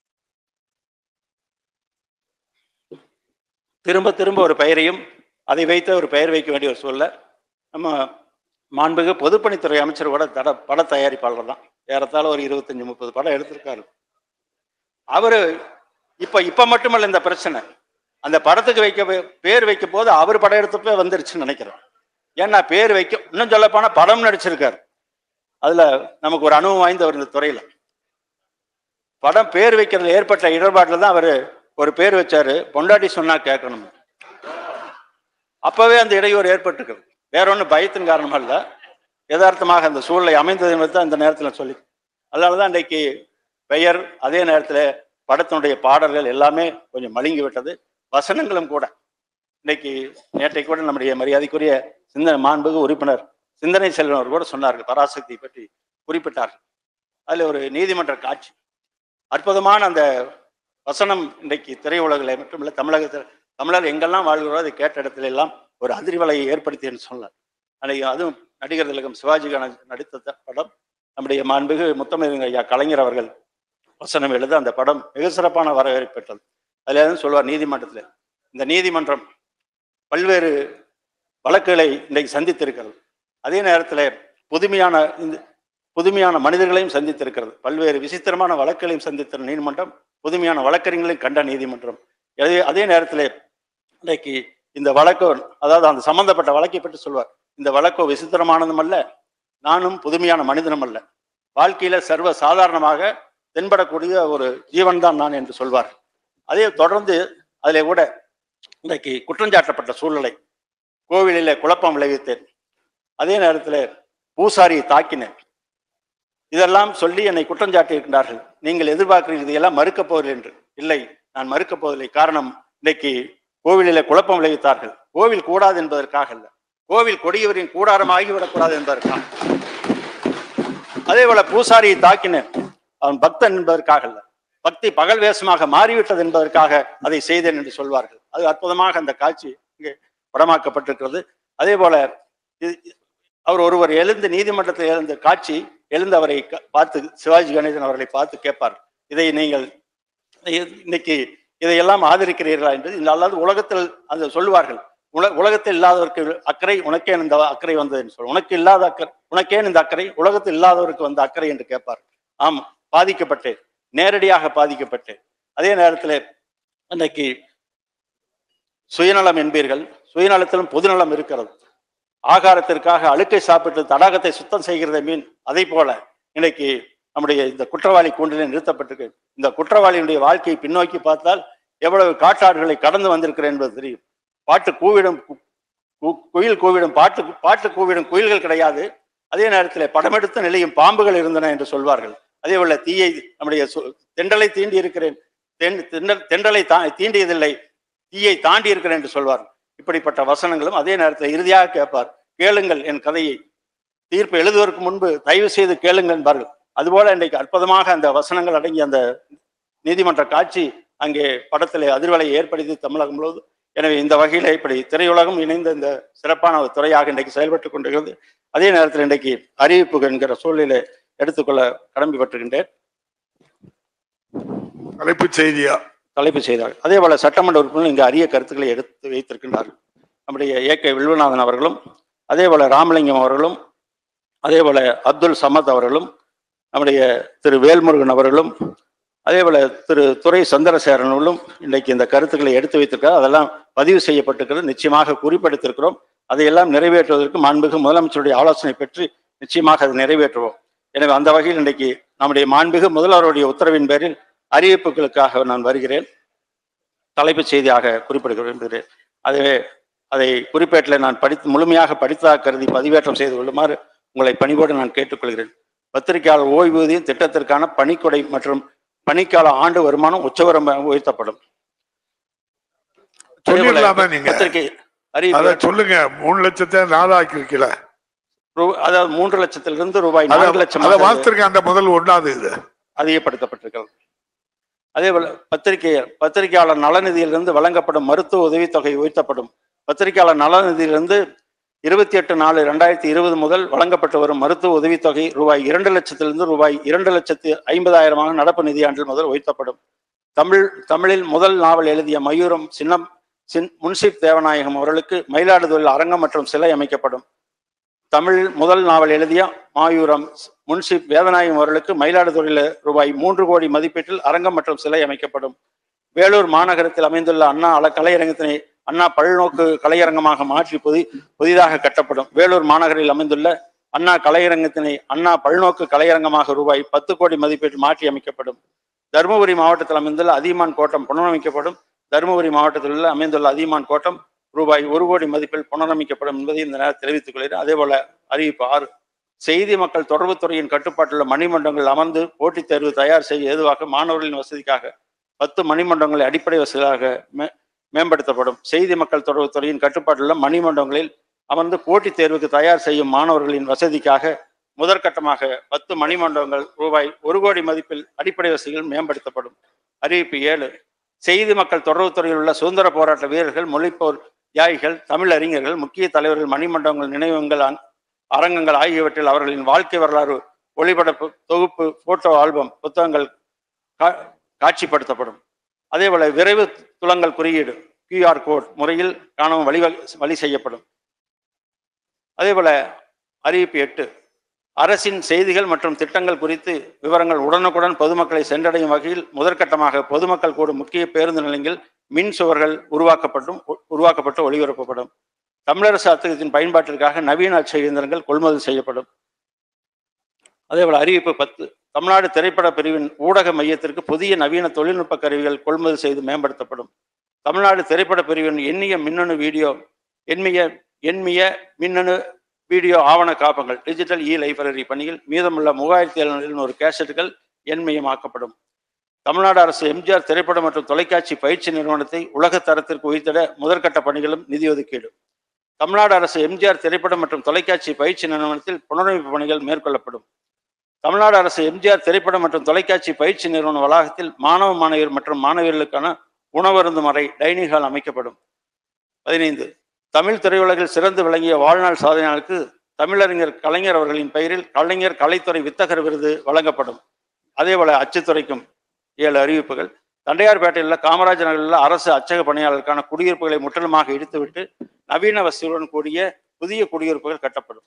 Speaker 3: திரும்ப திரும்ப ஒரு பெயரையும் அதை வைத்து ஒரு பெயர் வைக்க வேண்டிய ஒரு சூழல்ல நம்ம மாண்புகு பொதுப்பணித்துறை அமைச்சர் கூட தட பட தயாரிப்பாளர் தான் ஏறத்தாழ ஒரு இருபத்தஞ்சு முப்பது படம் எடுத்திருக்காரு அவரு இப்ப இப்ப மட்டுமல்ல இந்த பிரச்சனை அந்த படத்துக்கு வைக்க பே- பேர் வைக்கும் போது அவர் படம் எடுத்தப்ப வந்துருச்சுன்னு நினைக்கிறேன் ஏன்னா பேர் வைக்க இன்னும் சொல்ல போனா படம் நடிச்சிருக்காரு அதுல நமக்கு ஒரு அனுபவம் வாய்ந்தவர் இந்த துறையில படம் பேர் வைக்கிறது ஏற்பட்ட இடர்பாட்டில் தான் அவர் ஒரு பேர் வச்சாரு பொண்டாட்டி சொன்னா கேட்கணும் அப்பவே அந்த இடையூறு ஏற்பட்டிருக்கிறது வேற ஒன்றும் பயத்தின் காரணமா இல்ல யதார்த்தமாக அந்த சூழ்நிலை அமைந்தது என்பது தான் இந்த நேரத்தில் சொல்லி அதனால தான் இன்றைக்கு பெயர் அதே நேரத்தில் படத்தினுடைய பாடல்கள் எல்லாமே கொஞ்சம் மழுங்கி விட்டது வசனங்களும் கூட இன்னைக்கு நேற்றை கூட நம்முடைய மரியாதைக்குரிய சிந்தனை மாண்புகு உறுப்பினர் சிந்தனை செல்வன் அவர் கூட சொன்னார்கள் பராசக்தி பற்றி குறிப்பிட்டார்கள் அதில் ஒரு நீதிமன்ற காட்சி அற்புதமான அந்த வசனம் இன்றைக்கு திரையுலகில் மட்டுமில்ல தமிழகத்தில் தமிழர் எங்கெல்லாம் வாழ்கிறோ அதை கேட்ட இடத்துல எல்லாம் ஒரு அதிர்வலையை ஏற்படுத்தியன்னு சொல்லலாம் அன்னைக்கு அதுவும் நடிகர் திலகம் சிவாஜி கணேசன் நடித்த த- படம் நம்முடைய மாண்புகு முத்தமிழ் ஐயா கலைஞர் அவர்கள் வசனம் எழுத அந்த படம் மிக சிறப்பான வரவேற்பு பெற்றது அதில் எதுவும் சொல்வார் நீதிமன்றத்தில் இந்த நீதிமன்றம் பல்வேறு வழக்குகளை இன்றைக்கு சந்தித்திருக்கிறது அதே நேரத்தில் புதுமையான இந்த புதுமையான மனிதர்களையும் சந்தித்திருக்கிறது பல்வேறு விசித்திரமான வழக்குகளையும் சந்தித்த நீதிமன்றம் புதுமையான வழக்கறிஞர்களையும் கண்ட நீதிமன்றம் அதே அதே நேரத்தில் இன்றைக்கு இந்த வழக்கு அதாவது அந்த சம்பந்தப்பட்ட வழக்கை பற்றி சொல்வார் இந்த வழக்கோ விசித்திரமானதும் அல்ல நானும் புதுமையான மனிதனும் அல்ல வாழ்க்கையில சர்வ சாதாரணமாக தென்படக்கூடிய ஒரு ஜீவன் தான் நான் என்று சொல்வார் அதே தொடர்ந்து அதிலே கூட இன்றைக்கு குற்றஞ்சாட்டப்பட்ட சூழ்நிலை கோவிலிலே குழப்பம் விளைவித்தேன் அதே நேரத்தில் பூசாரியை தாக்கினேன் இதெல்லாம் சொல்லி என்னை குற்றஞ்சாட்டி இருக்கின்றார்கள் நீங்கள் எதிர்பார்க்கிறீர்கள் இதையெல்லாம் மறுக்கப் போவதில்லை என்று இல்லை நான் மறுக்கப் போவதில்லை காரணம் இன்னைக்கு கோவிலிலே குழப்பம் விளைவித்தார்கள் கோவில் கூடாது என்பதற்காக அல்ல கோவில் கொடியவரின் கூடாரம் ஆகிவிடக்கூடாது என்பதற்காக அதே போல பூசாரியை தாக்கினேன் அவன் பக்தன் என்பதற்காக அல்ல பக்தி பகல் வேஷமாக மாறிவிட்டது என்பதற்காக அதை செய்தேன் என்று சொல்வார்கள் அது அற்புதமாக அந்த காட்சி இங்கே படமாக்கப்பட்டிருக்கிறது அதே போல இது- அவர் ஒருவர் எழுந்து நீதிமன்றத்தில் எழுந்த காட்சி எழுந்து அவரை க- பார்த்து சிவாஜி கணேசன் அவர்களை பார்த்து கேட்பார் இதை நீங்கள் இ- இன்னைக்கு இதையெல்லாம் ஆதரிக்கிறீர்களா என்று இந்த அல்லாது உலகத்தில் அந்த சொல்லுவார்கள் உல உலகத்தில் இல்லாதவருக்கு அக்கறை உனக்கேன் இந்த அக்கறை வந்தது என்று சொல்ல உனக்கு இல்லாத அக்கறை உனக்கேன் இந்த அக்கறை உலகத்தில் இல்லாதவருக்கு வந்த அக்கறை என்று கேட்பார் ஆம் பாதிக்கப்பட்டேன் நேரடியாக பாதிக்கப்பட்டேன் அதே நேரத்தில் இன்னைக்கு சுயநலம் என்பீர்கள் சுயநலத்திலும் பொதுநலம் இருக்கிறது ஆகாரத்திற்காக அழுக்கை சாப்பிட்டு தடாகத்தை சுத்தம் செய்கிறத மீன் அதை போல இன்னைக்கு நம்முடைய இந்த குற்றவாளி கூண்டிலே நிறுத்தப்பட்டிருக்கு இந்த குற்றவாளியினுடைய வாழ்க்கையை பின்னோக்கி பார்த்தால் எவ்வளவு காட்டாடுகளை கடந்து வந்திருக்கிறேன் என்பது தெரியும் பாட்டு கூவிடும் கு- கு- குயில் கூவிடும் பாட்டு பாட்டு கூவிடும் குயில்கள் கிடையாது அதே நேரத்தில் படமெடுத்து நிலையும் பாம்புகள் இருந்தன என்று சொல்வார்கள் அதே போல தீயை நம்முடைய சு- தென்றலை தீண்டி இருக்கிறேன் தென் தென்றல் தென்றலை தா தீண்டியதில்லை தீயை தாண்டி இருக்கிறேன் என்று சொல்வார் இப்படிப்பட்ட வசனங்களும் அதே நேரத்தில் இறுதியாக கேட்பார் கேளுங்கள் என் கதையை தீர்ப்பு எழுதுவதற்கு முன்பு தயவு செய்து கேளுங்கள் என்பார்கள் அதுபோல இன்றைக்கு அற்புதமாக அந்த வசனங்கள் அடங்கிய அந்த நீதிமன்ற காட்சி அங்கே படத்திலே அதிர்வலை ஏற்படுத்தி தமிழகம் முழுவதும் எனவே இந்த வகையில இப்படி திரையுலகம் இணைந்த இந்த சிறப்பான ஒரு துறையாக இன்றைக்கு செயல்பட்டு கொண்டிருக்கிறது அதே நேரத்தில் இன்றைக்கு அறிவிப்பு என்கிற சூழ்நிலை எடுத்துக்கொள்ள கடமைப்பட்டிருக்கின்றேன்
Speaker 4: தலைப்புச் செய்தியா
Speaker 3: தலைப்பு செய்தார்கள் அதே போல சட்டமன்ற உறுப்பினர் இங்கு அரிய கருத்துக்களை எடுத்து வைத்திருக்கின்றார்கள் நம்முடைய ஏ கே வில்வநாதன் அவர்களும் அதே போல ராமலிங்கம் அவர்களும் அதே போல அப்துல் சமத் அவர்களும் நம்முடைய திரு வேல்முருகன் அவர்களும் அதே போல திரு துரை சந்திரசேகரன் அவர்களும் இன்றைக்கு இந்த கருத்துக்களை எடுத்து வைத்திருக்கிறார் அதெல்லாம் பதிவு செய்யப்பட்டிருக்கிறது நிச்சயமாக குறிப்பெடுத்திருக்கிறோம் அதையெல்லாம் நிறைவேற்றுவதற்கு மாண்புமிகு முதலமைச்சருடைய ஆலோசனை பெற்று நிச்சயமாக அதை நிறைவேற்றுவோம் எனவே அந்த வகையில் இன்றைக்கு நம்முடைய மாண்புமிகு முதல்வருடைய உத்தரவின் பேரில் அறிவிப்புகளுக்காக நான் வருகிறேன் தலைப்புச் செய்தியாக குறிப்பிட விரும்புகிறேன் அதுவே அதை குறிப்பேட்டில் நான் படித்து முழுமையாக படித்ததாக கருதி பதிவேற்றம் செய்து கொள்ளுமாறு உங்களை பணிவோடு நான் கேட்டுக்கொள்கிறேன் பத்திரிகையாளர் ஓய்வூதியம் திட்டத்திற்கான பணிக்கொடை மற்றும் பணிக்கால ஆண்டு வருமானம் உச்சவரம் உயர்த்தப்படும்
Speaker 4: சொல்லிடலாமா நீங்க
Speaker 3: பத்திரிகை
Speaker 4: அத
Speaker 3: அறிவிப்பு
Speaker 4: சொல்லுங்க மூணு லட்சத்தை நாலாக்கி இருக்கல
Speaker 3: ரூ- அதாவது மூன்று லட்சத்திலிருந்து ரூபாய் நான்கு லட்சம்
Speaker 4: அத வாசித்திருக்கேன் அந்த முதல் ஒண்ணாவது இது
Speaker 3: அதிகப்படுத்தப்பட்டிருக்கிறது அதே போல பத்திரிகை பத்திரிகையாளர் நலநிதியிலிருந்து வழங்கப்படும் மருத்துவ உதவித்தொகை உயர்த்தப்படும் பத்திரிகையாளர் நலநிதியிலிருந்து இருபத்தி எட்டு நாலு ரெண்டாயிரத்தி இருபது முதல் வழங்கப்பட்டு வரும் மருத்துவ உதவித்தொகை ரூபாய் இரண்டு லட்சத்திலிருந்து ரூபாய் இரண்டு லட்சத்து ஐம்பதாயிரமாக நடப்பு நிதியாண்டில் முதல் உயர்த்தப்படும் தமிழ் தமிழில் முதல் நாவல் எழுதிய மயூரம் சின்னம் சின் முன்சிப் தேவநாயகம் அவர்களுக்கு மயிலாடுதுறையில் அரங்கம் மற்றும் சிலை அமைக்கப்படும் தமிழில் முதல் நாவல் எழுதிய மாயூரம் முன்சிப் வேதநாயகம் அவர்களுக்கு மயிலாடுதுறையில் ரூபாய் மூன்று கோடி மதிப்பீட்டில் அரங்கம் மற்றும் சிலை அமைக்கப்படும் வேலூர் மாநகரத்தில் அமைந்துள்ள அண்ணா அல கலையரங்கத்தினை அண்ணா பல்நோக்கு கலையரங்கமாக மாற்றி புதி புதிதாக கட்டப்படும் வேலூர் மாநகரில் அமைந்துள்ள அண்ணா கலையரங்கத்தினை அண்ணா பல்நோக்கு கலையரங்கமாக ரூபாய் பத்து கோடி மதிப்பீட்டில் மாற்றி அமைக்கப்படும் தருமபுரி மாவட்டத்தில் அமைந்துள்ள அதியமான் கோட்டம் புனரமைக்கப்படும் தருமபுரி மாவட்டத்தில் உள்ள அமைந்துள்ள அதியமான் கோட்டம் ரூபாய் ஒரு கோடி மதிப்பில் புனரமைக்கப்படும் என்பதை இந்த நேரத்தில் தெரிவித்துக் கொள்கிறேன் அதே போல அறிவிப்பு ஆறு செய்தி மக்கள் தொடர்புத்துறையின் கட்டுப்பாட்டுள்ள மணிமண்டங்கள் அமர்ந்து போட்டித் தேர்வு தயார் செய்ய ஏதுவாக மாணவர்களின் வசதிக்காக பத்து மணிமண்டங்களை அடிப்படை வசதியாக மே மேம்படுத்தப்படும் செய்தி மக்கள் தொடர்புத்துறையின் கட்டுப்பாட்டுள்ள மணிமண்டங்களில் அமர்ந்து போட்டித் தேர்வுக்கு தயார் செய்யும் மாணவர்களின் வசதிக்காக முதற்கட்டமாக பத்து மணிமண்டபங்கள் ரூபாய் ஒரு கோடி மதிப்பில் அடிப்படை வசதிகள் மேம்படுத்தப்படும் அறிவிப்பு ஏழு செய்தி மக்கள் தொடர்புத்துறையில் உள்ள சுதந்திர போராட்ட வீரர்கள் மொழிப்போர் தியாகிகள் தமிழ் அறிஞர்கள் முக்கிய தலைவர்கள் மணிமண்டபங்கள் நினைவங்கள் அன்- அரங்கங்கள் ஆகியவற்றில் அவர்களின் வாழ்க்கை வரலாறு ஒளிபரப்பு தொகுப்பு போட்டோ ஆல்பம் புத்தகங்கள் கா- காட்சிப்படுத்தப்படும் அதேபோல விரைவு துலங்கல் குறியீடு QR கோட் முறையில் காணவும் வழி வழி செய்யப்படும் அதேபோல அறிவிப்பு எட்டு அரசின் செய்திகள் மற்றும் திட்டங்கள் குறித்து விவரங்கள் உடனுக்குடன் பொதுமக்களை சென்றடையும் வகையில் முதற்கட்டமாக பொதுமக்கள் கூடும் முக்கிய பேருந்து நிலையங்கள் மின் சுவர்கள் உருவாக்கப்பட்டும் உருவாக்கப்பட்டு ஒளிபரப்பப்படும் தமிழரசு அத்தகத்தின் பயன்பாட்டிற்காக நவீன அச்சக இயந்திரங்கள் கொள்முதல் செய்யப்படும் அதேபோல அறிவிப்பு பத்து தமிழ்நாடு திரைப்பட பிரிவின் ஊடக மையத்திற்கு புதிய நவீன தொழில்நுட்ப கருவிகள் கொள்முதல் செய்து மேம்படுத்தப்படும் தமிழ்நாடு திரைப்பட பிரிவின் எண்ணிய மின்னணு வீடியோ எண்மிய எண்மிய மின்னணு வீடியோ ஆவண காப்பங்கள் டிஜிட்டல் இ லைப்ரரி பணியில் மீதமுள்ள மூவாயிரத்தி எழுநூறு கேசட்டுகள் எண்மயமாக்கப்படும் தமிழ்நாடு அரசு எம்ஜிஆர் திரைப்பட மற்றும் தொலைக்காட்சி பயிற்சி நிறுவனத்தை உலக தரத்திற்கு உயர்த்திட முதற்கட்ட பணிகளும் நிதி ஒதுக்கீடு தமிழ்நாடு அரசு எம்ஜிஆர் திரைப்படம் மற்றும் தொலைக்காட்சி பயிற்சி நிறுவனத்தில் புனரமைப்பு பணிகள் மேற்கொள்ளப்படும் தமிழ்நாடு அரசு எம்ஜிஆர் திரைப்படம் மற்றும் தொலைக்காட்சி பயிற்சி நிறுவன வளாகத்தில் மாணவ மாணவியர் மற்றும் மாணவியர்களுக்கான உணவருந்தும் அறை டைனிங் ஹால் அமைக்கப்படும் பதினைந்து தமிழ் திரையுலகில் சிறந்து விளங்கிய வாழ்நாள் சாதனையாளருக்கு தமிழறிஞர் கலைஞர் அவர்களின் பெயரில் கலைஞர் கலைத்துறை வித்தகர் விருது வழங்கப்படும் அதேபோல அச்சுத்துறைக்கும் ஏழு அறிவிப்புகள் தண்டையார்பேட்டையில் உள்ள காமராஜர் நகரில் உள்ள அரசு அச்சக பணியாளருக்கான குடியிருப்புகளை முற்றிலுமாக இடித்துவிட்டு நவீன வசதியுடன் கூடிய புதிய குடியிருப்புகள் கட்டப்படும்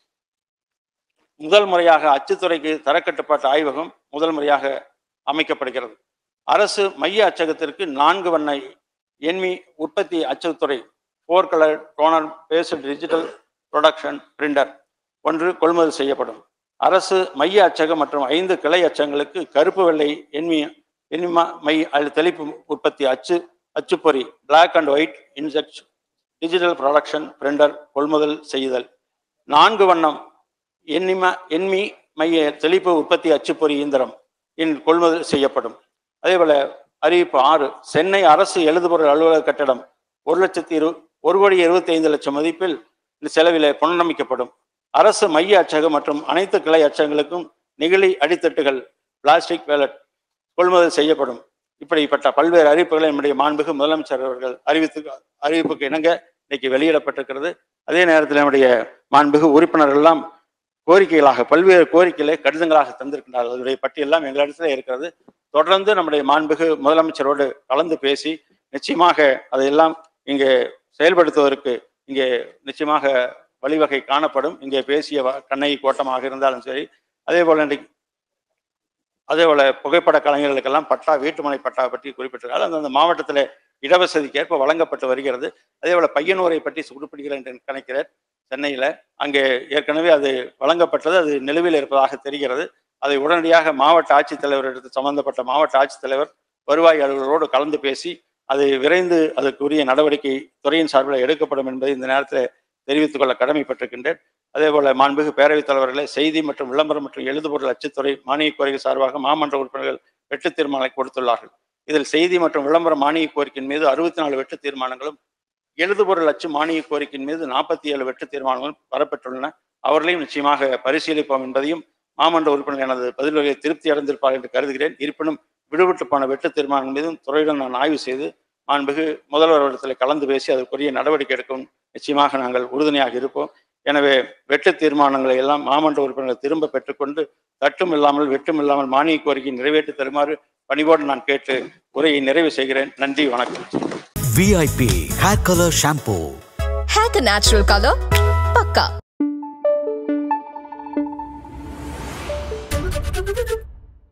Speaker 3: முதல் முறையாக அச்சுத்துறைக்கு தரக்கட்டுப்பாட்டு ஆய்வகம் முதல் முறையாக அமைக்கப்படுகிறது அரசு மைய அச்சகத்திற்கு நான்கு வண்ண எண்மி உற்பத்தி அச்சுத்துறை four colour toner paste digital production printer ஒன்று கொள்முதல் செய்யப்படும் அரசு மைய அச்சகம் மற்றும் ஐந்து கிளை அச்சகங்களுக்கு கருப்பு வெள்ளை எண்மி எண்ணிமா மை அல்லது தெளிப்பு உற்பத்தி அச்சு அச்சுப்பொறி black and white inkjet digital production printer கொள்முதல் செய்தல் நான்கு வண்ணம் எண்ணிம எண்மி மைய தெளிப்பு உற்பத்தி அச்சுப்பொறி இயந்திரம் இன் கொள்முதல் செய்யப்படும் அதேபோல அறிவிப்பு ஆறு சென்னை அரசு எழுதுபொருள் அலுவலக கட்டடம் ஒரு லட்சத்தி இரு ஒரு கோடி இருபத்தி ஐந்து லட்சம் மதிப்பில் இந்த செலவிலே புனரமைக்கப்படும் அரசு மைய அச்சகம் மற்றும் அனைத்து கிளை அச்சகங்களுக்கும் நெகிழி அடித்தட்டுகள் பிளாஸ்டிக் வேலட் கொள்முதல் செய்யப்படும் இப்படிப்பட்ட பல்வேறு அறிவிப்புகளை நம்முடைய மாண்புக்கு முதலமைச்சர் அவர்கள் அறிவித்து அறிவிப்புக்கு இணங்க இன்னைக்கு வெளியிடப்பட்டிருக்கிறது அதே நேரத்தில் நம்முடைய மாண்புகு உறுப்பினர்கள் எல்லாம் கோரிக்கைகளாக பல்வேறு கோரிக்கைகளை கடிதங்களாக தந்திருக்கின்றார்கள் அதனுடைய பட்டியெல்லாம் எங்களிடத்துல இருக்கிறது தொடர்ந்து நம்முடைய மாண்புகு முதலமைச்சரோடு கலந்து பேசி நிச்சயமாக அதையெல்லாம் இங்கே செயல்படுத்துவதற்கு இங்கே நிச்சயமாக வழிவகை காணப்படும் இங்கே பேசிய வ- கண்ணகி கோட்டமாக இருந்தாலும் சரி அதே போல இன்றைக்கு அதே போல புகைப்பட கலைஞர்களுக்கெல்லாம் பட்டா வீட்டுமனை பட்டா பற்றி குறிப்பிட்டிருக்காங்க அந்தந்த மாவட்டத்தில் இடவசதிக்கேற்ப வழங்கப்பட்டு வருகிறது அதே போல பையனூரை பற்றி குறிப்பிடுகிறேன் என்று நினைக்கிறேன் சென்னையில் அங்கே ஏற்கனவே அது வழங்கப்பட்டது அது நிலுவையில் இருப்பதாக தெரிகிறது அதை உடனடியாக மாவட்ட ஆட்சித்தலைவரிடத்து சம்பந்தப்பட்ட மாவட்ட ஆட்சித்தலைவர் வருவாய் அலுவலரோடு கலந்து பேசி அதை விரைந்து அதற்குரிய நடவடிக்கை துறையின் சார்பில் எடுக்கப்படும் என்பதை இந்த நேரத்தில் தெரிவித்துக் கொள்ள கடமைப்பட்டிருக்கின்றேன் அதே போல மாண்புகு பேரவைத் தலைவர்களே செய்தி மற்றும் விளம்பரம் மற்றும் எழுதுபொருள் அச்சுத்துறை மானிய கோரிக்கை சார்பாக மாமன்ற உறுப்பினர்கள் வெட்டு தீர்மானங்களை கொடுத்துள்ளார்கள் இதில் செய்தி மற்றும் விளம்பர மானிய கோரிக்கையின் மீது அறுபத்தி நாலு வெட்டு தீர்மானங்களும் எழுதுபொருள் அச்சு மானிய கோரிக்கையின் மீது நாற்பத்தி ஏழு வெட்டு தீர்மானங்களும் வரப்பெற்றுள்ளன அவர்களையும் நிச்சயமாக பரிசீலிப்போம் என்பதையும் மாமன்ற உறுப்பினர் எனது பதில்களை திருப்தி அடைந்திருப்பார் என்று கருதுகிறேன் இருப்பினும் விடுபட்டு போன வெட்டு தீர்மானம் மீதும் துறையுடன் நான் ஆய்வு செய்து மாண்புகு முதல்வரிடத்தில் கலந்து பேசி அதற்குரிய நடவடிக்கை எடுக்கும் நிச்சயமாக நாங்கள் உறுதுணையாக இருப்போம் எனவே வெட்டு தீர்மானங்களை எல்லாம் மாமன்ற உறுப்பினர்கள் திரும்ப பெற்றுக்கொண்டு தட்டும் இல்லாமல் வெட்டும் இல்லாமல் மானிய கோரிக்கை நிறைவேற்றி தருமாறு பணிவோடு நான் கேட்டு உரையை நிறைவு செய்கிறேன் நன்றி வணக்கம்
Speaker 1: VIP Hair Color Shampoo.
Speaker 2: Hack a natural color,